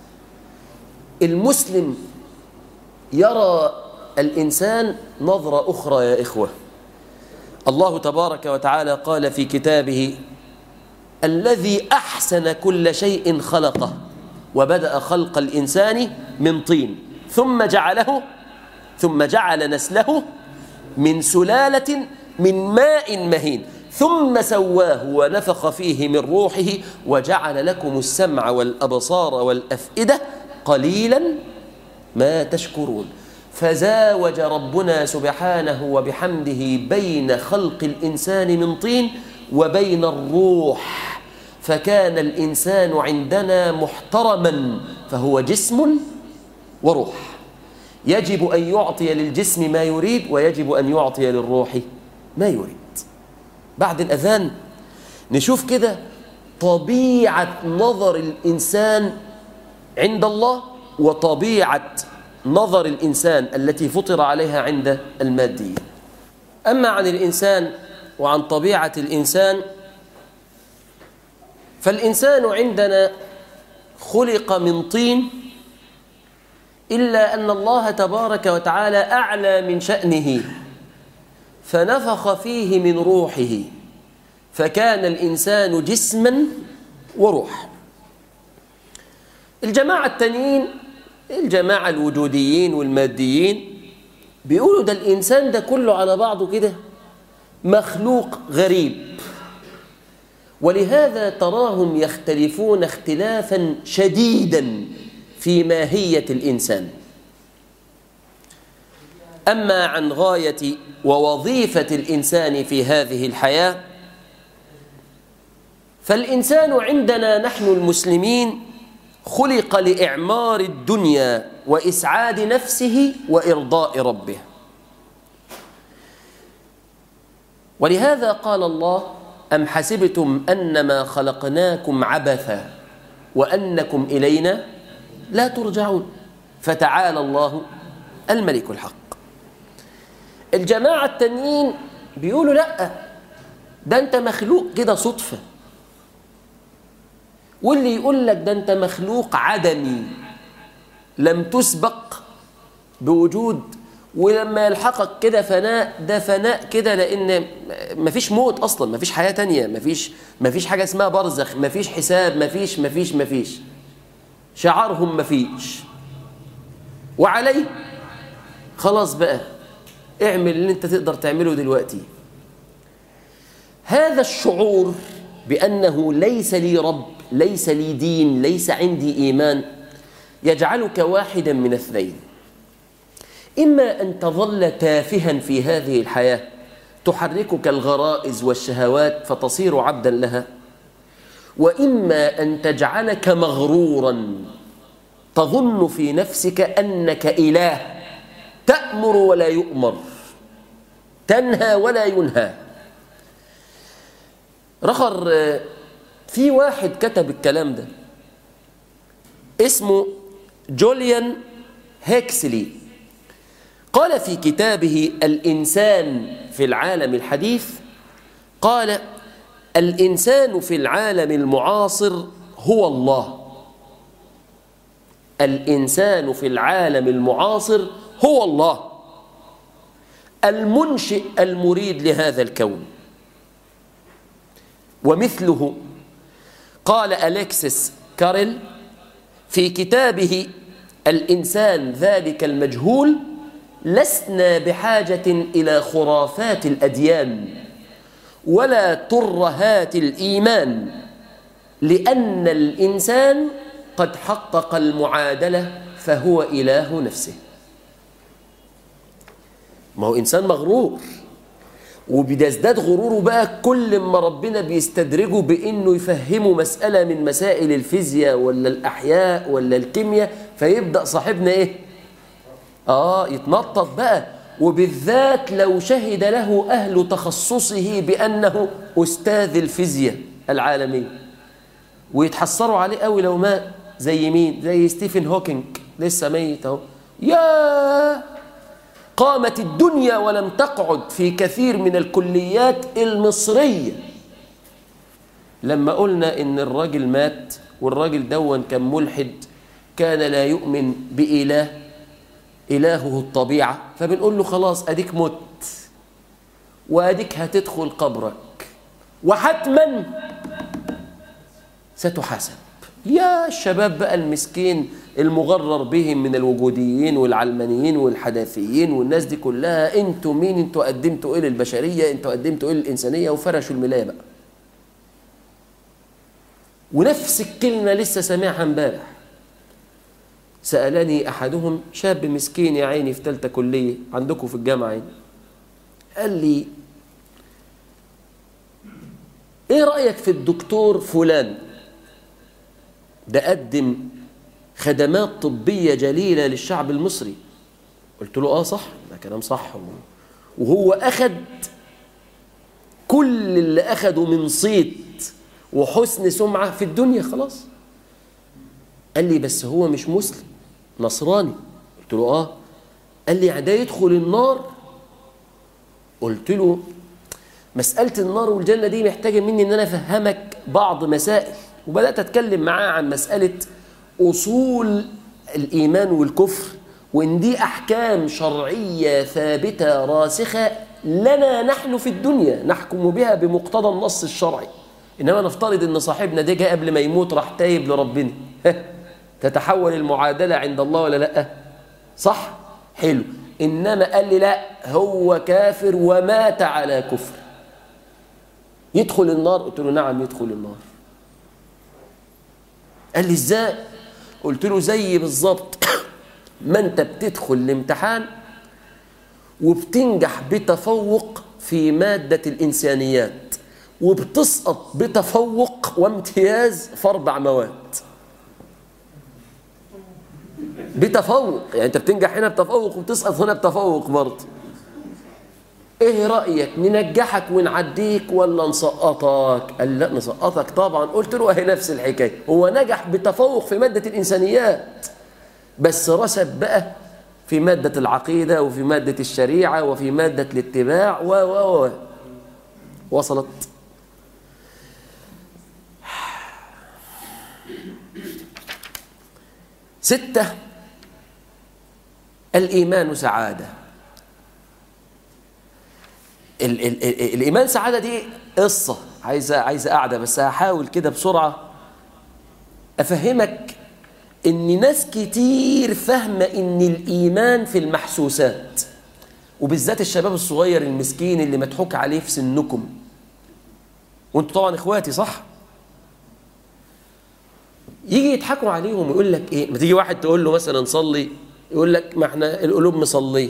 المسلم يرى الإنسان نظرة أخرى يا إخوة الله تبارك وتعالى قال في كتابه الذي أحسن كل شيء خلقه وبدأ خلق الإنسان من طين ثم جعله ثم جعل نسله من سلالة من ماء مهين ثم سواه ونفخ فيه من روحه وجعل لكم السمع والأبصار والأفئدة قليلا ما تشكرون فزاوج ربنا سبحانه وبحمده بين خلق الإنسان من طين وبين الروح فكان الإنسان عندنا محترما فهو جسم وروح يجب أن يعطي للجسم ما يريد ويجب أن يعطي للروح ما يريد بعد الأذان نشوف كده طبيعة نظر الإنسان عند الله وطبيعة نظر الإنسان التي فطر عليها عند الماديين أما عن الإنسان وعن طبيعة الإنسان فالإنسان عندنا خلق من طين إلا أن الله تبارك وتعالى أعلى من شأنه فنفخ فيه من روحه فكان الإنسان جسما وروح الجماعة التانيين الجماعة الوجوديين والماديين بيقولوا ده الإنسان ده كله على بعضه كده مخلوق غريب ولهذا تراهم يختلفون اختلافا شديدا في ماهية الإنسان أما عن غاية ووظيفة الإنسان في هذه الحياة فالإنسان عندنا نحن المسلمين خلق لإعمار الدنيا وإسعاد نفسه وإرضاء ربه ولهذا قال الله أم حسبتم أنما خلقناكم عبثا وأنكم إلينا لا ترجعون فتعالى الله الملك الحق الجماعة التانيين بيقولوا لا ده انت مخلوق كده صدفة واللي يقول لك ده انت مخلوق عدمي لم تسبق بوجود ولما يلحقك كده فناء ده فناء كده لان مفيش موت اصلا مفيش حياه تانية مفيش مفيش حاجه اسمها برزخ مفيش حساب مفيش مفيش مفيش شعارهم مفيش وعليه خلاص بقى اعمل اللي انت تقدر تعمله دلوقتي هذا الشعور بانه ليس لي رب ليس لي دين ليس عندي ايمان يجعلك واحدا من اثنين إما أن تظل تافها في هذه الحياة تحركك الغرائز والشهوات فتصير عبدا لها وإما أن تجعلك مغرورا تظن في نفسك أنك إله تأمر ولا يؤمر تنهى ولا ينهى رخر في واحد كتب الكلام ده اسمه جوليان هيكسلي قال في كتابه الإنسان في العالم الحديث قال الإنسان في العالم المعاصر هو الله الإنسان في العالم المعاصر هو الله المنشئ المريد لهذا الكون ومثله قال أليكسيس كارل في كتابه الإنسان ذلك المجهول لسنا بحاجة إلى خرافات الأديان ولا ترهات الإيمان لأن الإنسان قد حقق المعادلة فهو إله نفسه ما هو إنسان مغرور وبيزداد غروره بقى كل ما ربنا بيستدرجه بانه يفهمه مساله من مسائل الفيزياء ولا الاحياء ولا الكيمياء فيبدا صاحبنا ايه اه يتنطط بقى وبالذات لو شهد له اهل تخصصه بانه استاذ الفيزياء العالميه ويتحسروا عليه قوي لو مات زي مين زي ستيفن هوكينج لسه ميت اهو يا قامت الدنيا ولم تقعد في كثير من الكليات المصرية لما قلنا إن الراجل مات والراجل دون كان ملحد كان لا يؤمن بإله إلهه الطبيعة فبنقول له خلاص أديك مت وأديك هتدخل قبرك وحتما ستحاسب يا الشباب بقى المسكين المغرر بهم من الوجوديين والعلمانيين والحداثيين والناس دي كلها انتوا مين انتوا قدمتوا ايه للبشريه انتوا قدمتوا ايه للانسانيه وفرشوا الملايه بقى ونفس الكلمه لسه سامعها امبارح سالني احدهم شاب مسكين يا عيني في ثالثه كليه عندكم في الجامعه عيني قال لي ايه رايك في الدكتور فلان ده قدم خدمات طبية جليلة للشعب المصري قلت له آه صح ده كلام صح وهو أخد كل اللي أخده من صيت وحسن سمعة في الدنيا خلاص قال لي بس هو مش مسلم نصراني قلت له آه قال لي يعني ده يدخل النار قلت له مسألة النار والجنة دي محتاجة مني إن أنا أفهمك بعض مسائل وبدأت أتكلم معاه عن مسألة أصول الإيمان والكفر وإن دي أحكام شرعية ثابتة راسخة لنا نحن في الدنيا نحكم بها بمقتضى النص الشرعي إنما نفترض إن صاحبنا ده جاء قبل ما يموت راح تايب لربنا تتحول المعادلة عند الله ولا لأ صح حلو إنما قال لي لا هو كافر ومات على كفر يدخل النار قلت له نعم يدخل النار قال لي ازاي قلت له زي بالظبط ما انت بتدخل الامتحان وبتنجح بتفوق في مادة الإنسانيات وبتسقط بتفوق وامتياز في أربع مواد بتفوق يعني انت بتنجح هنا بتفوق وبتسقط هنا بتفوق برضه ايه رأيك ننجحك ونعديك ولا نسقطك قال لا نسقطك طبعا قلت له اهي نفس الحكاية هو نجح بتفوق في مادة الإنسانيات بس رسب بقى في مادة العقيدة وفي مادة الشريعة وفي مادة الاتباع و و و وصلت ستة الإيمان سعادة ال ال ال الإيمان سعادة دي قصة عايزة عايزة قاعدة بس هحاول كده بسرعة أفهمك إن ناس كتير فاهمة إن الإيمان في المحسوسات وبالذات الشباب الصغير المسكين اللي مضحوك عليه في سنكم وانتوا طبعا اخواتي صح يجي يضحكوا عليهم ويقول لك ايه ما تيجي واحد تقول له مثلا صلي يقول لك ما احنا القلوب مصليه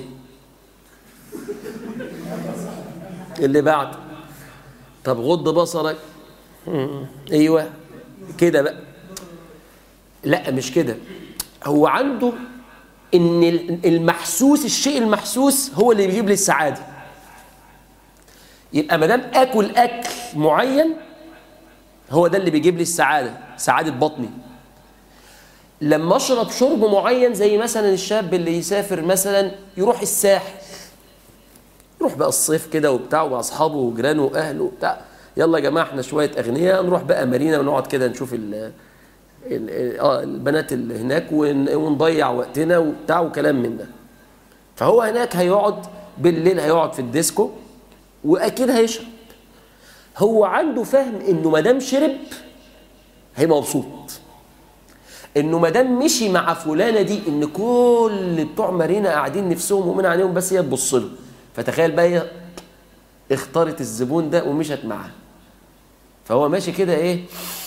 اللي بعده طب غض بصرك مم. ايوه كده بقى لا مش كده هو عنده ان المحسوس الشيء المحسوس هو اللي بيجيب لي السعاده يبقى ما دام اكل اكل معين هو ده اللي بيجيب لي السعاده سعاده بطني لما اشرب شرب معين زي مثلا الشاب اللي يسافر مثلا يروح الساحل يروح بقى الصيف كده وبتاع واصحابه وجيرانه واهله وبتاع يلا يا جماعه احنا شويه اغنياء نروح بقى مارينا ونقعد كده نشوف ال اه البنات اللي هناك ونضيع وقتنا وبتاع وكلام من ده فهو هناك هيقعد بالليل هيقعد في الديسكو واكيد هيشرب هو عنده فهم انه ما دام شرب هيبقى مبسوط انه ما دام مشي مع فلانه دي ان كل بتوع مارينا قاعدين نفسهم ومن عليهم بس هي تبص له فتخيل بقى هي اختارت الزبون ده ومشت معاه فهو ماشي كده ايه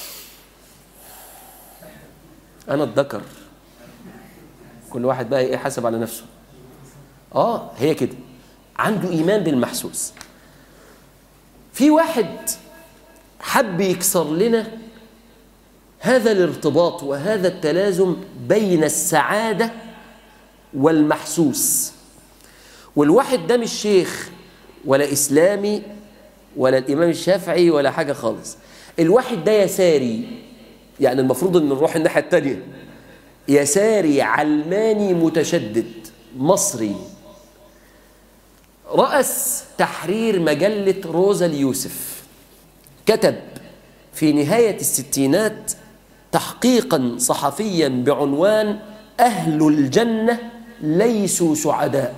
انا الذكر كل واحد بقى ايه حاسب على نفسه اه هي كده عنده ايمان بالمحسوس في واحد حب يكسر لنا هذا الارتباط وهذا التلازم بين السعادة والمحسوس والواحد ده مش شيخ ولا إسلامي ولا الإمام الشافعي ولا حاجة خالص الواحد ده يساري يعني المفروض أن نروح الناحية التانية يساري علماني متشدد مصري رأس تحرير مجلة روزا اليوسف كتب في نهاية الستينات تحقيقا صحفيا بعنوان أهل الجنة ليسوا سعداء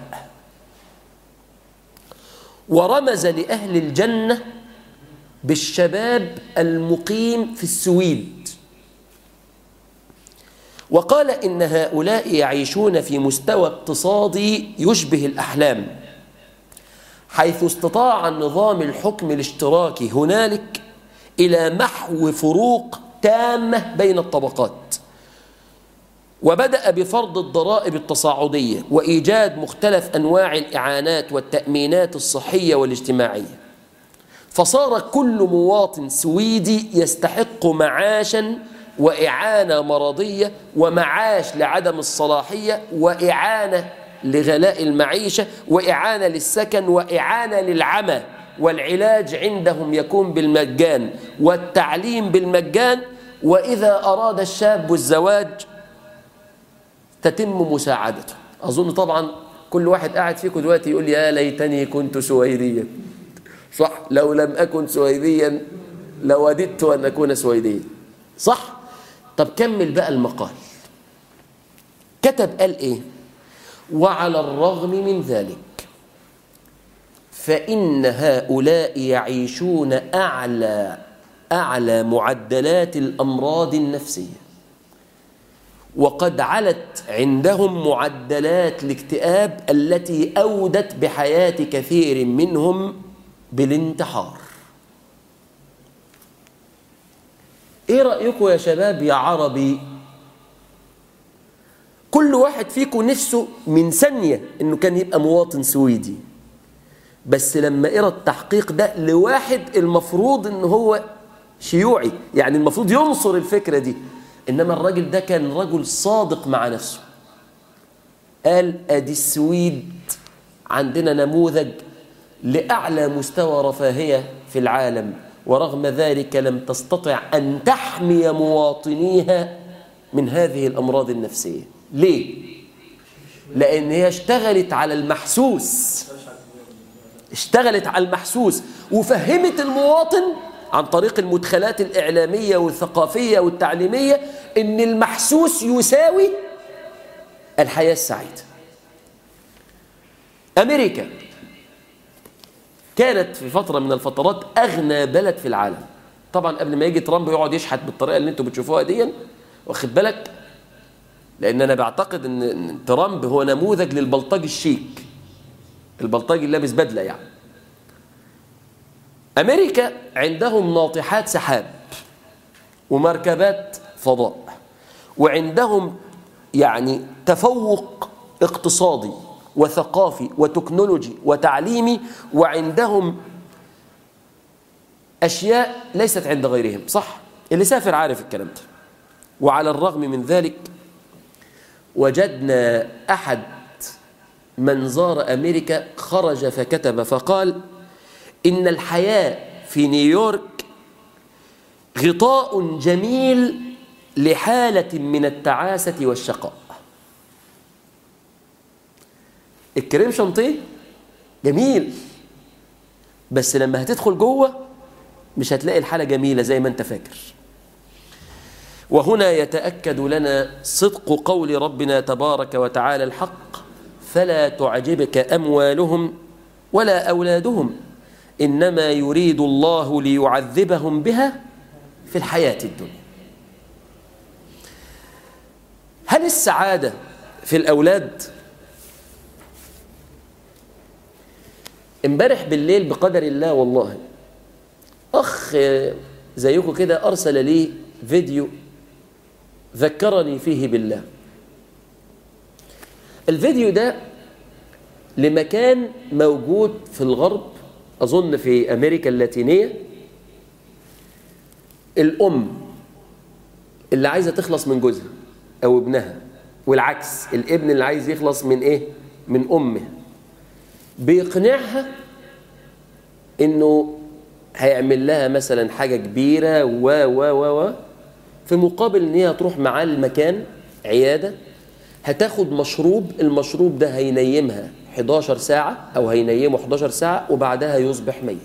ورمز لأهل الجنة بالشباب المقيم في السويد وقال إن هؤلاء يعيشون في مستوى اقتصادي يشبه الأحلام حيث استطاع النظام الحكم الاشتراكي هنالك إلى محو فروق تامة بين الطبقات وبدأ بفرض الضرائب التصاعدية وإيجاد مختلف أنواع الإعانات والتأمينات الصحية والاجتماعية فصار كل مواطن سويدي يستحق معاشا وإعانة مرضية ومعاش لعدم الصلاحية وإعانة لغلاء المعيشة وإعانة للسكن وإعانة للعمى والعلاج عندهم يكون بالمجان والتعليم بالمجان وإذا أراد الشاب الزواج تتم مساعدته أظن طبعا كل واحد قاعد فيكم دلوقتي يقول يا ليتني كنت سويديا صح لو لم أكن سويديا لوددت أن أكون سويديا صح طب كمل بقى المقال كتب قال إيه وعلى الرغم من ذلك فإن هؤلاء يعيشون أعلى أعلى معدلات الأمراض النفسية وقد علت عندهم معدلات الاكتئاب التي أودت بحياة كثير منهم بالانتحار ايه رأيكم يا شباب يا عربي كل واحد فيكم نفسه من ثانية انه كان يبقى مواطن سويدي بس لما قرا التحقيق ده لواحد المفروض ان هو شيوعي يعني المفروض ينصر الفكرة دي إنما الراجل ده كان رجل صادق مع نفسه قال أدي السويد عندنا نموذج لأعلى مستوى رفاهية في العالم ورغم ذلك لم تستطع أن تحمي مواطنيها من هذه الأمراض النفسية ليه؟ لأن هي اشتغلت على المحسوس اشتغلت على المحسوس وفهمت المواطن عن طريق المدخلات الإعلامية والثقافية والتعليمية إن المحسوس يساوي الحياة السعيدة أمريكا كانت في فترة من الفترات أغنى بلد في العالم طبعا قبل ما يجي ترامب يقعد يشحت بالطريقة اللي انتوا بتشوفوها دي واخد بالك لأن أنا بعتقد أن ترامب هو نموذج للبلطجي الشيك البلطجي اللي لابس بدلة يعني أمريكا عندهم ناطحات سحاب ومركبات فضاء وعندهم يعني تفوق اقتصادي وثقافي وتكنولوجي وتعليمي وعندهم أشياء ليست عند غيرهم صح اللي سافر عارف الكلام ده وعلى الرغم من ذلك وجدنا أحد من زار أمريكا خرج فكتب فقال إن الحياة في نيويورك غطاء جميل لحالة من التعاسة والشقاء الكريم شانتيه جميل بس لما هتدخل جوه مش هتلاقي الحالة جميلة زي ما انت فاكر وهنا يتأكد لنا صدق قول ربنا تبارك وتعالى الحق فلا تعجبك أموالهم ولا أولادهم إنما يريد الله ليعذبهم بها في الحياة الدنيا هل السعادة في الأولاد امبارح بالليل بقدر الله والله أخ زيكم كده أرسل لي فيديو ذكرني فيه بالله الفيديو ده لمكان موجود في الغرب أظن في أمريكا اللاتينية الأم اللي عايزة تخلص من جوزها أو ابنها والعكس الابن اللي عايز يخلص من إيه؟ من أمه بيقنعها إنه هيعمل لها مثلا حاجة كبيرة و و و و في مقابل إن هي تروح معاه المكان عيادة هتاخد مشروب المشروب ده هينيمها 11 ساعة أو هينيمه 11 ساعة وبعدها يصبح ميت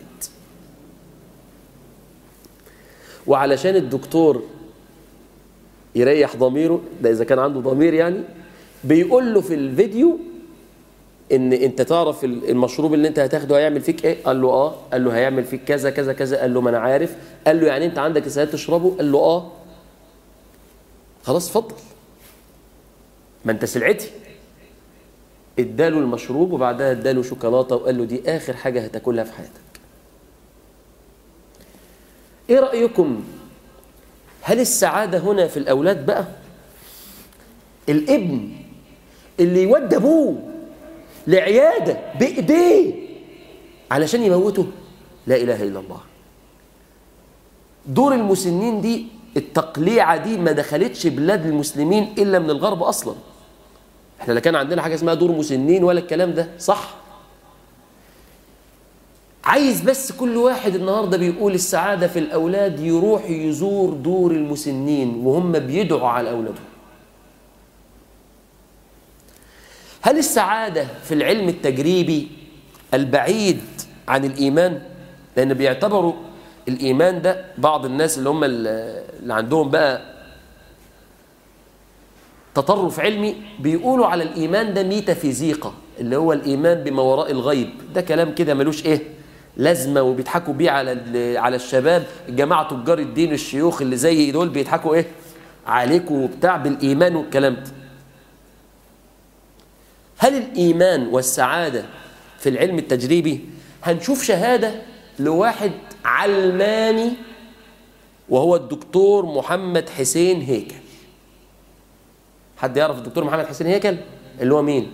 وعلشان الدكتور يريح ضميره ده إذا كان عنده ضمير يعني بيقول له في الفيديو ان انت تعرف المشروب اللي انت هتاخده هيعمل فيك ايه قال له اه قال له هيعمل فيك كذا كذا كذا قال له ما انا عارف قال له يعني انت عندك استعداد تشربه قال له اه خلاص اتفضل ما انت سلعتي اداله المشروب وبعدها اداله شوكولاته وقال له دي اخر حاجه هتاكلها في حياتك ايه رايكم هل السعاده هنا في الاولاد بقى الابن اللي يودي ابوه لعياده بايديه علشان يموته لا اله الا الله دور المسنين دي التقليعه دي ما دخلتش بلاد المسلمين الا من الغرب اصلا احنا لا كان عندنا حاجه اسمها دور مسنين ولا الكلام ده صح عايز بس كل واحد النهارده بيقول السعاده في الاولاد يروح يزور دور المسنين وهم بيدعوا على اولادهم هل السعاده في العلم التجريبي البعيد عن الايمان لان بيعتبروا الايمان ده بعض الناس اللي هم اللي عندهم بقى تطرف علمي بيقولوا على الإيمان ده ميتافيزيقا اللي هو الإيمان بما وراء الغيب ده كلام كده ملوش إيه لازمة وبيضحكوا بيه على على الشباب الجماعة تجار الدين الشيوخ اللي زي دول بيضحكوا إيه عليكم وبتاع بالإيمان والكلام ده هل الإيمان والسعادة في العلم التجريبي هنشوف شهادة لواحد علماني وهو الدكتور محمد حسين هيكل حد يعرف الدكتور محمد حسين هيكل اللي هو مين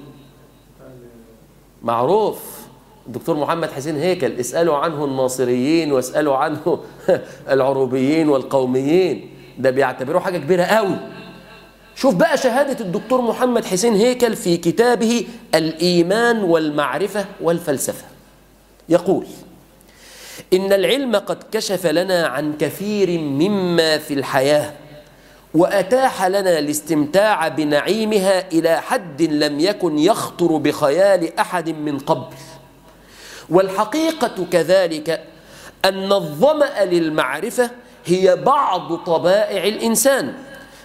معروف الدكتور محمد حسين هيكل اسألوا عنه الناصريين واسألوا عنه العروبيين والقوميين ده بيعتبروه حاجة كبيرة قوي شوف بقى شهادة الدكتور محمد حسين هيكل في كتابه الإيمان والمعرفة والفلسفة يقول إن العلم قد كشف لنا عن كثير مما في الحياة وأتاح لنا الاستمتاع بنعيمها إلى حد لم يكن يخطر بخيال أحد من قبل والحقيقة كذلك أن الظمأ للمعرفة هي بعض طبائع الإنسان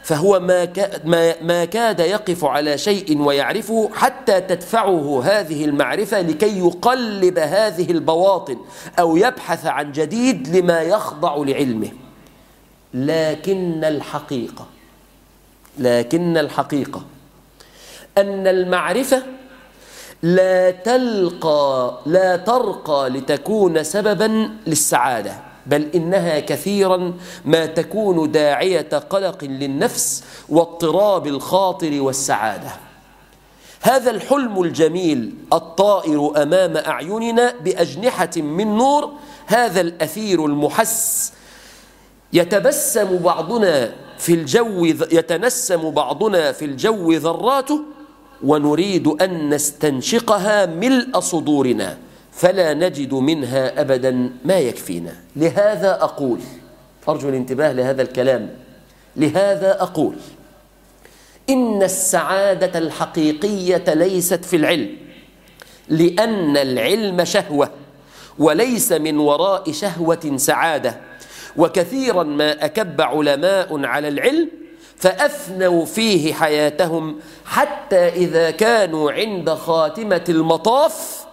فهو ما ما كاد يقف على شيء ويعرفه حتى تدفعه هذه المعرفة لكي يقلب هذه البواطن أو يبحث عن جديد لما يخضع لعلمه لكن الحقيقة لكن الحقيقة أن المعرفة لا تلقى لا ترقى لتكون سببا للسعادة بل إنها كثيرا ما تكون داعية قلق للنفس واضطراب الخاطر والسعادة هذا الحلم الجميل الطائر أمام أعيننا بأجنحة من نور هذا الأثير المحس يتبسم بعضنا في الجو يتنسم بعضنا في الجو ذراته ونريد أن نستنشقها ملء صدورنا فلا نجد منها أبدا ما يكفينا لهذا أقول أرجو الانتباه لهذا الكلام لهذا أقول إن السعادة الحقيقية ليست في العلم لأن العلم شهوة وليس من وراء شهوة سعادة وكثيرا ما أكب علماء على العلم فأفنوا فيه حياتهم حتى إذا كانوا عند خاتمة المطاف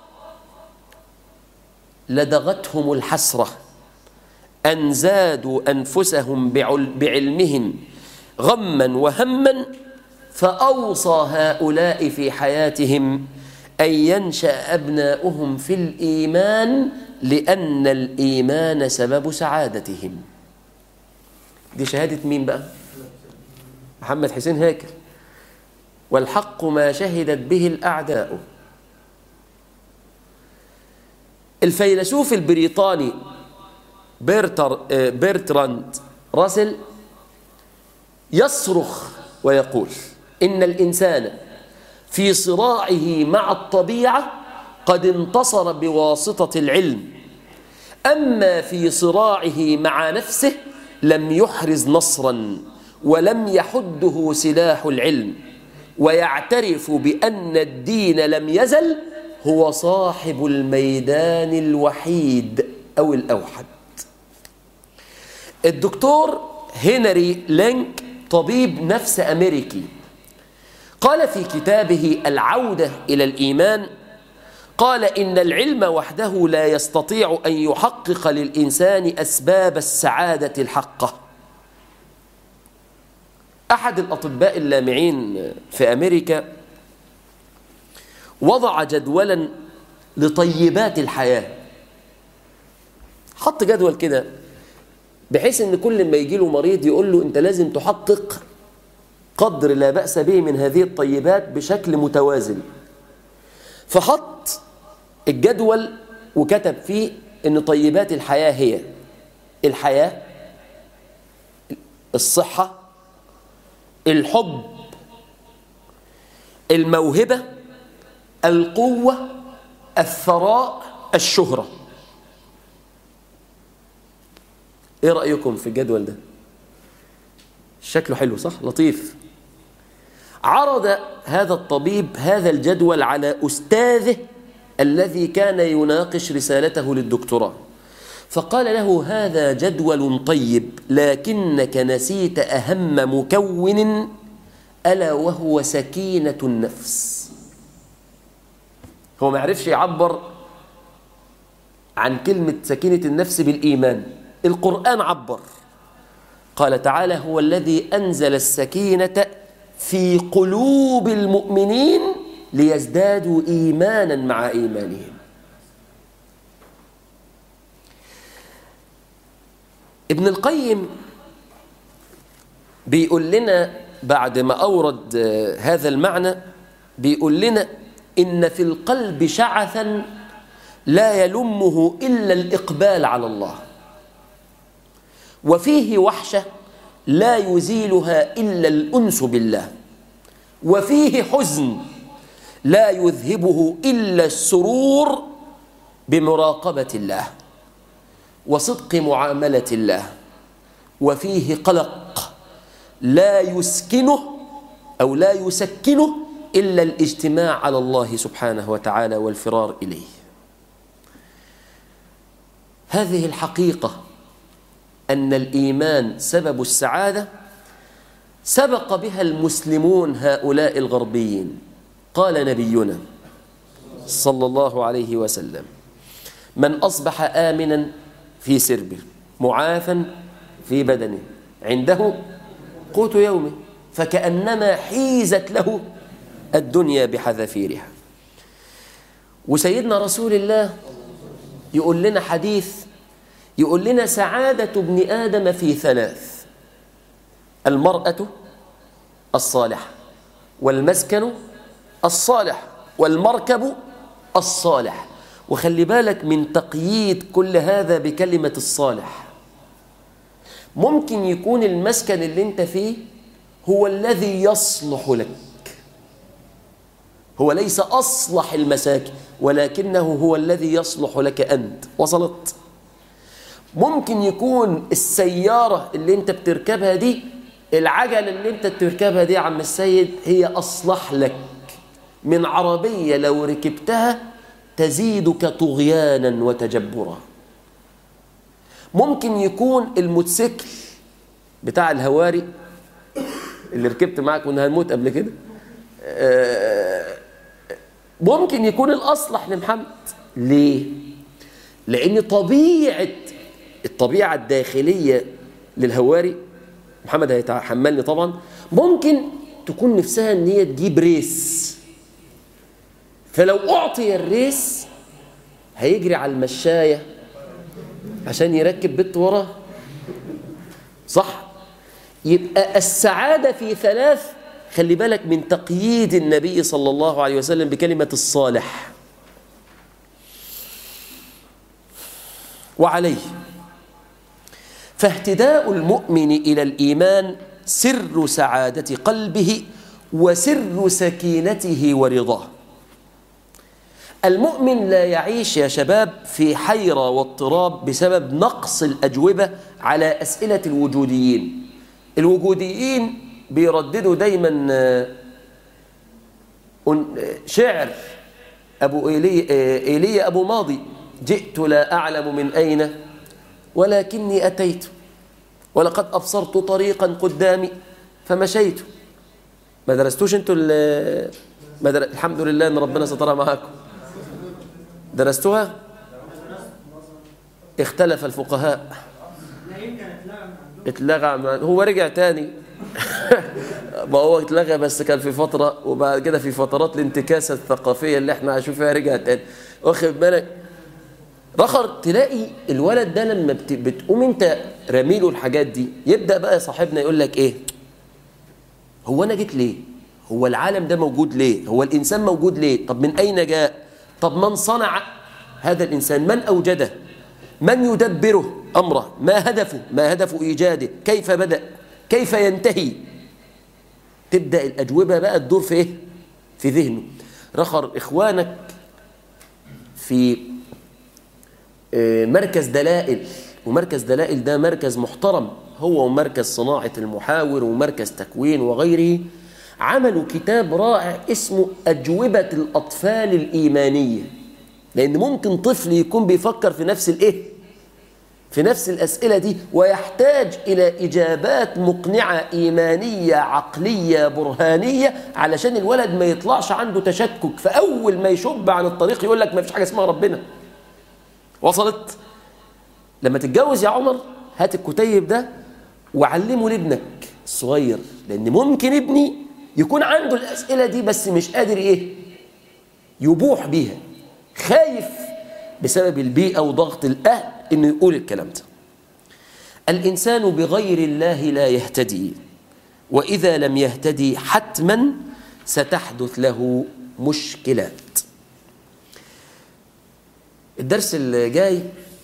لدغتهم الحسرة أن زادوا أنفسهم بعلمهم غما وهما فأوصى هؤلاء في حياتهم أن ينشأ أبناؤهم في الإيمان لأن الإيمان سبب سعادتهم دي شهادة مين بقى؟ محمد حسين هاكر والحق ما شهدت به الأعداء الفيلسوف البريطاني بيرتر بيرتراند راسل يصرخ ويقول إن الإنسان في صراعه مع الطبيعة قد انتصر بواسطة العلم أما في صراعه مع نفسه لم يحرز نصرا ولم يحده سلاح العلم ويعترف بأن الدين لم يزل هو صاحب الميدان الوحيد أو الأوحد الدكتور هنري لينك طبيب نفس أمريكي قال في كتابه العودة إلى الإيمان قال إن العلم وحده لا يستطيع أن يحقق للإنسان أسباب السعادة الحقة أحد الأطباء اللامعين في أمريكا وضع جدولا لطيبات الحياة حط جدول كده بحيث ان كل ما يجي له مريض يقول له انت لازم تحقق قدر لا بأس به من هذه الطيبات بشكل متوازن فحط الجدول وكتب فيه ان طيبات الحياة هي الحياة الصحة الحب الموهبة القوة الثراء الشهرة ايه رأيكم في الجدول ده شكله حلو صح لطيف عرض هذا الطبيب هذا الجدول على أستاذه الذي كان يناقش رسالته للدكتوراه فقال له هذا جدول طيب لكنك نسيت أهم مكون ألا وهو سكينة النفس هو ما عرفش يعبر عن كلمة سكينة النفس بالإيمان القرآن عبر قال تعالى هو الذي أنزل السكينة في قلوب المؤمنين ليزدادوا إيمانا مع إيمانهم ابن القيم بيقول لنا بعد ما أورد هذا المعنى بيقول لنا إن في القلب شعثا لا يلمه إلا الإقبال على الله وفيه وحشة لا يزيلها إلا الأنس بالله وفيه حزن لا يذهبه إلا السرور بمراقبة الله وصدق معاملة الله وفيه قلق لا يسكنه أو لا يسكنه إلا الاجتماع على الله سبحانه وتعالى والفرار إليه هذه الحقيقة أن الإيمان سبب السعادة سبق بها المسلمون هؤلاء الغربيين قال نبينا صلى الله عليه وسلم من أصبح آمنا في سربه معافا في بدنه عنده قوت يومه فكأنما حيزت له الدنيا بحذافيرها وسيدنا رسول الله يقول لنا حديث يقول لنا سعادة ابن آدم في ثلاث المرأة الصالحة والمسكن الصالح والمركب الصالح وخلي بالك من تقييد كل هذا بكلمة الصالح ممكن يكون المسكن اللي انت فيه هو الذي يصلح لك هو ليس أصلح المساكن ولكنه هو الذي يصلح لك أنت وصلت ممكن يكون السيارة اللي انت بتركبها دي العجلة اللي انت بتركبها دي يا عم السيد هي أصلح لك من عربية لو ركبتها تزيدك طغيانا وتجبرا ممكن يكون الموتوسيكل بتاع الهواري اللي ركبت معاك وانها هنموت قبل كده ممكن يكون الأصلح لمحمد ليه؟ لأن طبيعة الطبيعة الداخلية للهواري محمد هيتحملني طبعا ممكن تكون نفسها ان هي تجيب ريس فلو أعطي الريس هيجري على المشاية عشان يركب بنت وراه صح يبقى السعادة في ثلاث خلي بالك من تقييد النبي صلى الله عليه وسلم بكلمة الصالح وعليه فاهتداء المؤمن إلى الإيمان سر سعادة قلبه وسر سكينته ورضاه المؤمن لا يعيش يا شباب في حيرة واضطراب بسبب نقص الأجوبة على أسئلة الوجوديين الوجوديين بيرددوا دايما شعر أبو إيلي, إيلي أبو ماضي جئت لا أعلم من أين ولكني أتيت ولقد أبصرت طريقا قدامي فمشيت ما درستوش انتوا در... الحمد لله ان ربنا سترها معاكم درستوها اختلف الفقهاء اتلغى هو رجع تاني ما هو اتلغى بس كان في فترة وبعد كده في فترات الانتكاسة الثقافية اللي احنا عايشين فيها رجع تاني واخد بالك رخر تلاقي الولد ده لما بت... بتقوم انت راميله الحاجات دي يبدأ بقى صاحبنا يقول لك ايه هو انا جيت ليه هو العالم ده موجود ليه هو الانسان موجود ليه طب من اين جاء طب من صنع هذا الانسان من اوجده من يدبره امره ما هدفه ما هدف ايجاده كيف بدا كيف ينتهي تبدا الاجوبه بقى تدور في ايه في ذهنه رخر اخوانك في مركز دلائل ومركز دلائل ده مركز محترم هو ومركز صناعة المحاور ومركز تكوين وغيره عملوا كتاب رائع اسمه أجوبة الأطفال الإيمانية لأن ممكن طفل يكون بيفكر في نفس الإيه؟ في نفس الأسئلة دي ويحتاج إلى إجابات مقنعة إيمانية عقلية برهانية علشان الولد ما يطلعش عنده تشكك فأول ما يشب عن الطريق يقول لك ما فيش حاجة اسمها ربنا وصلت؟ لما تتجوز يا عمر هات الكتيب ده وعلمه لابنك الصغير لان ممكن ابني يكون عنده الاسئله دي بس مش قادر ايه يبوح بيها خايف بسبب البيئه وضغط الاهل انه يقول الكلام ده الانسان بغير الله لا يهتدي واذا لم يهتدي حتما ستحدث له مشكلات الدرس اللي جاي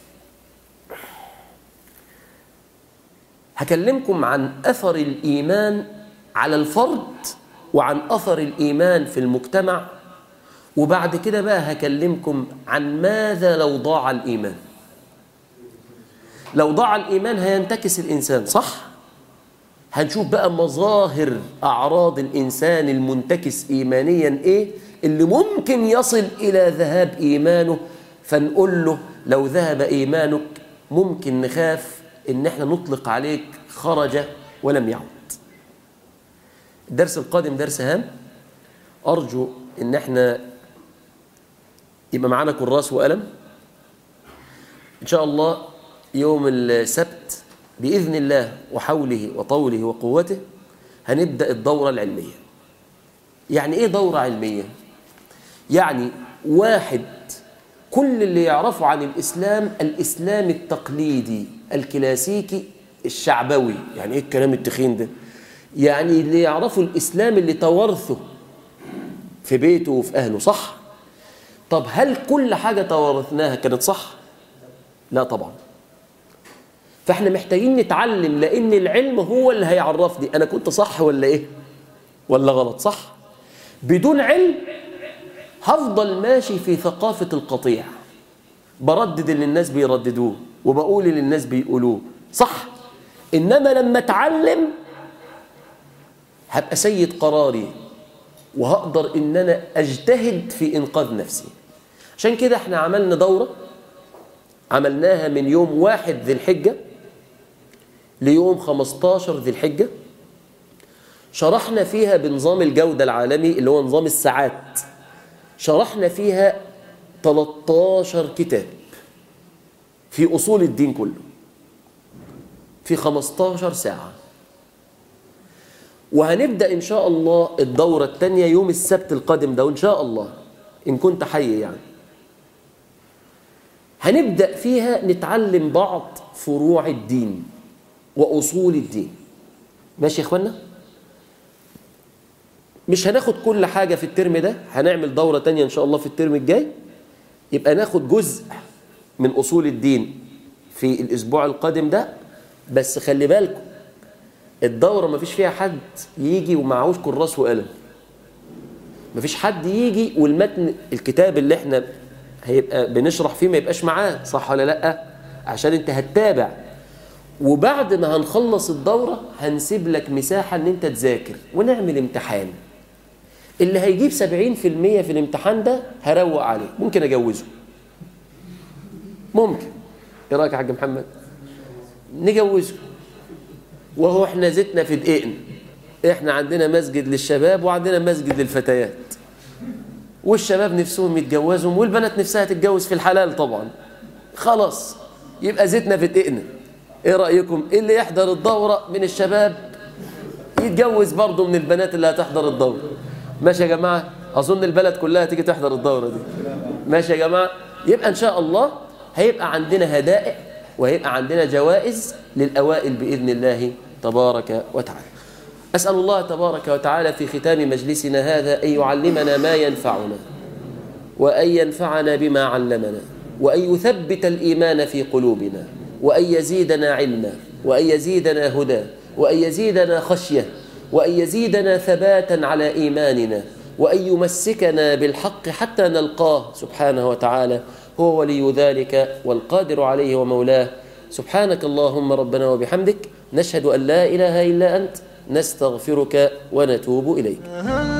هكلمكم عن أثر الإيمان على الفرد وعن أثر الإيمان في المجتمع وبعد كده بقى هكلمكم عن ماذا لو ضاع الإيمان لو ضاع الإيمان هينتكس الإنسان صح؟ هنشوف بقى مظاهر أعراض الإنسان المنتكس إيمانيا إيه اللي ممكن يصل إلى ذهاب إيمانه فنقول له لو ذهب إيمانك ممكن نخاف ان احنا نطلق عليك خرج ولم يعد الدرس القادم درس هام أرجو إن احنا يبقى معانا كراس وقلم إن شاء الله يوم السبت بإذن الله وحوله وطوله وقوته هنبدأ الدورة العلمية يعني إيه دورة علمية؟ يعني واحد كل اللي يعرفه عن الإسلام الإسلام التقليدي الكلاسيكي الشعبوي يعني إيه الكلام التخين ده؟ يعني اللي يعرفوا الإسلام اللي توارثه في بيته وفي أهله صح؟ طب هل كل حاجة توارثناها كانت صح؟ لا طبعا فاحنا محتاجين نتعلم لأن العلم هو اللي هيعرفني أنا كنت صح ولا إيه؟ ولا غلط صح؟ بدون علم هفضل ماشي في ثقافة القطيع بردد اللي الناس بيرددوه وبقول اللي الناس بيقولوه صح إنما لما أتعلم هبقى سيد قراري وهقدر إن أنا أجتهد في إنقاذ نفسي عشان كده احنا عملنا دورة عملناها من يوم واحد ذي الحجة ليوم 15 ذي الحجة شرحنا فيها بنظام الجودة العالمي اللي هو نظام الساعات شرحنا فيها 13 كتاب في أصول الدين كله في 15 ساعة وهنبدأ إن شاء الله الدورة الثانية يوم السبت القادم ده وإن شاء الله إن كنت حي يعني هنبدأ فيها نتعلم بعض فروع الدين وأصول الدين ماشي يا إخوانا؟ مش هناخد كل حاجة في الترم ده هنعمل دورة تانية إن شاء الله في الترم الجاي يبقى ناخد جزء من أصول الدين في الأسبوع القادم ده بس خلي بالكم الدورة ما فيش فيها حد يجي ومعهوش كراس وقلم ما فيش حد يجي والمتن الكتاب اللي احنا هيبقى بنشرح فيه ما يبقاش معاه صح ولا لا عشان انت هتتابع وبعد ما هنخلص الدورة هنسيب لك مساحة ان انت تذاكر ونعمل امتحان اللي هيجيب 70% في الامتحان ده هروق عليه ممكن اجوزه ممكن ايه رايك يا حاج محمد نجوزه وهو احنا زيتنا في دقيقنا احنا عندنا مسجد للشباب وعندنا مسجد للفتيات والشباب نفسهم يتجوزوا والبنات نفسها تتجوز في الحلال طبعا خلاص يبقى زيتنا في دقيقنا ايه رايكم إيه اللي يحضر الدوره من الشباب يتجوز برضه من البنات اللي هتحضر الدوره ماشي يا جماعه اظن البلد كلها تيجي تحضر الدوره دي ماشي يا جماعه يبقى ان شاء الله هيبقى عندنا هدائع وهيبقى عندنا جوائز للاوائل باذن الله تبارك وتعالى اسال الله تبارك وتعالى في ختام مجلسنا هذا ان يعلمنا ما ينفعنا وان ينفعنا بما علمنا وان يثبت الايمان في قلوبنا وأن يزيدنا علما وأن يزيدنا هدى وأن يزيدنا خشية وأن يزيدنا ثباتا على إيماننا وأن يمسكنا بالحق حتى نلقاه سبحانه وتعالى هو ولي ذلك والقادر عليه ومولاه سبحانك اللهم ربنا وبحمدك نشهد أن لا إله إلا أنت نستغفرك ونتوب إليك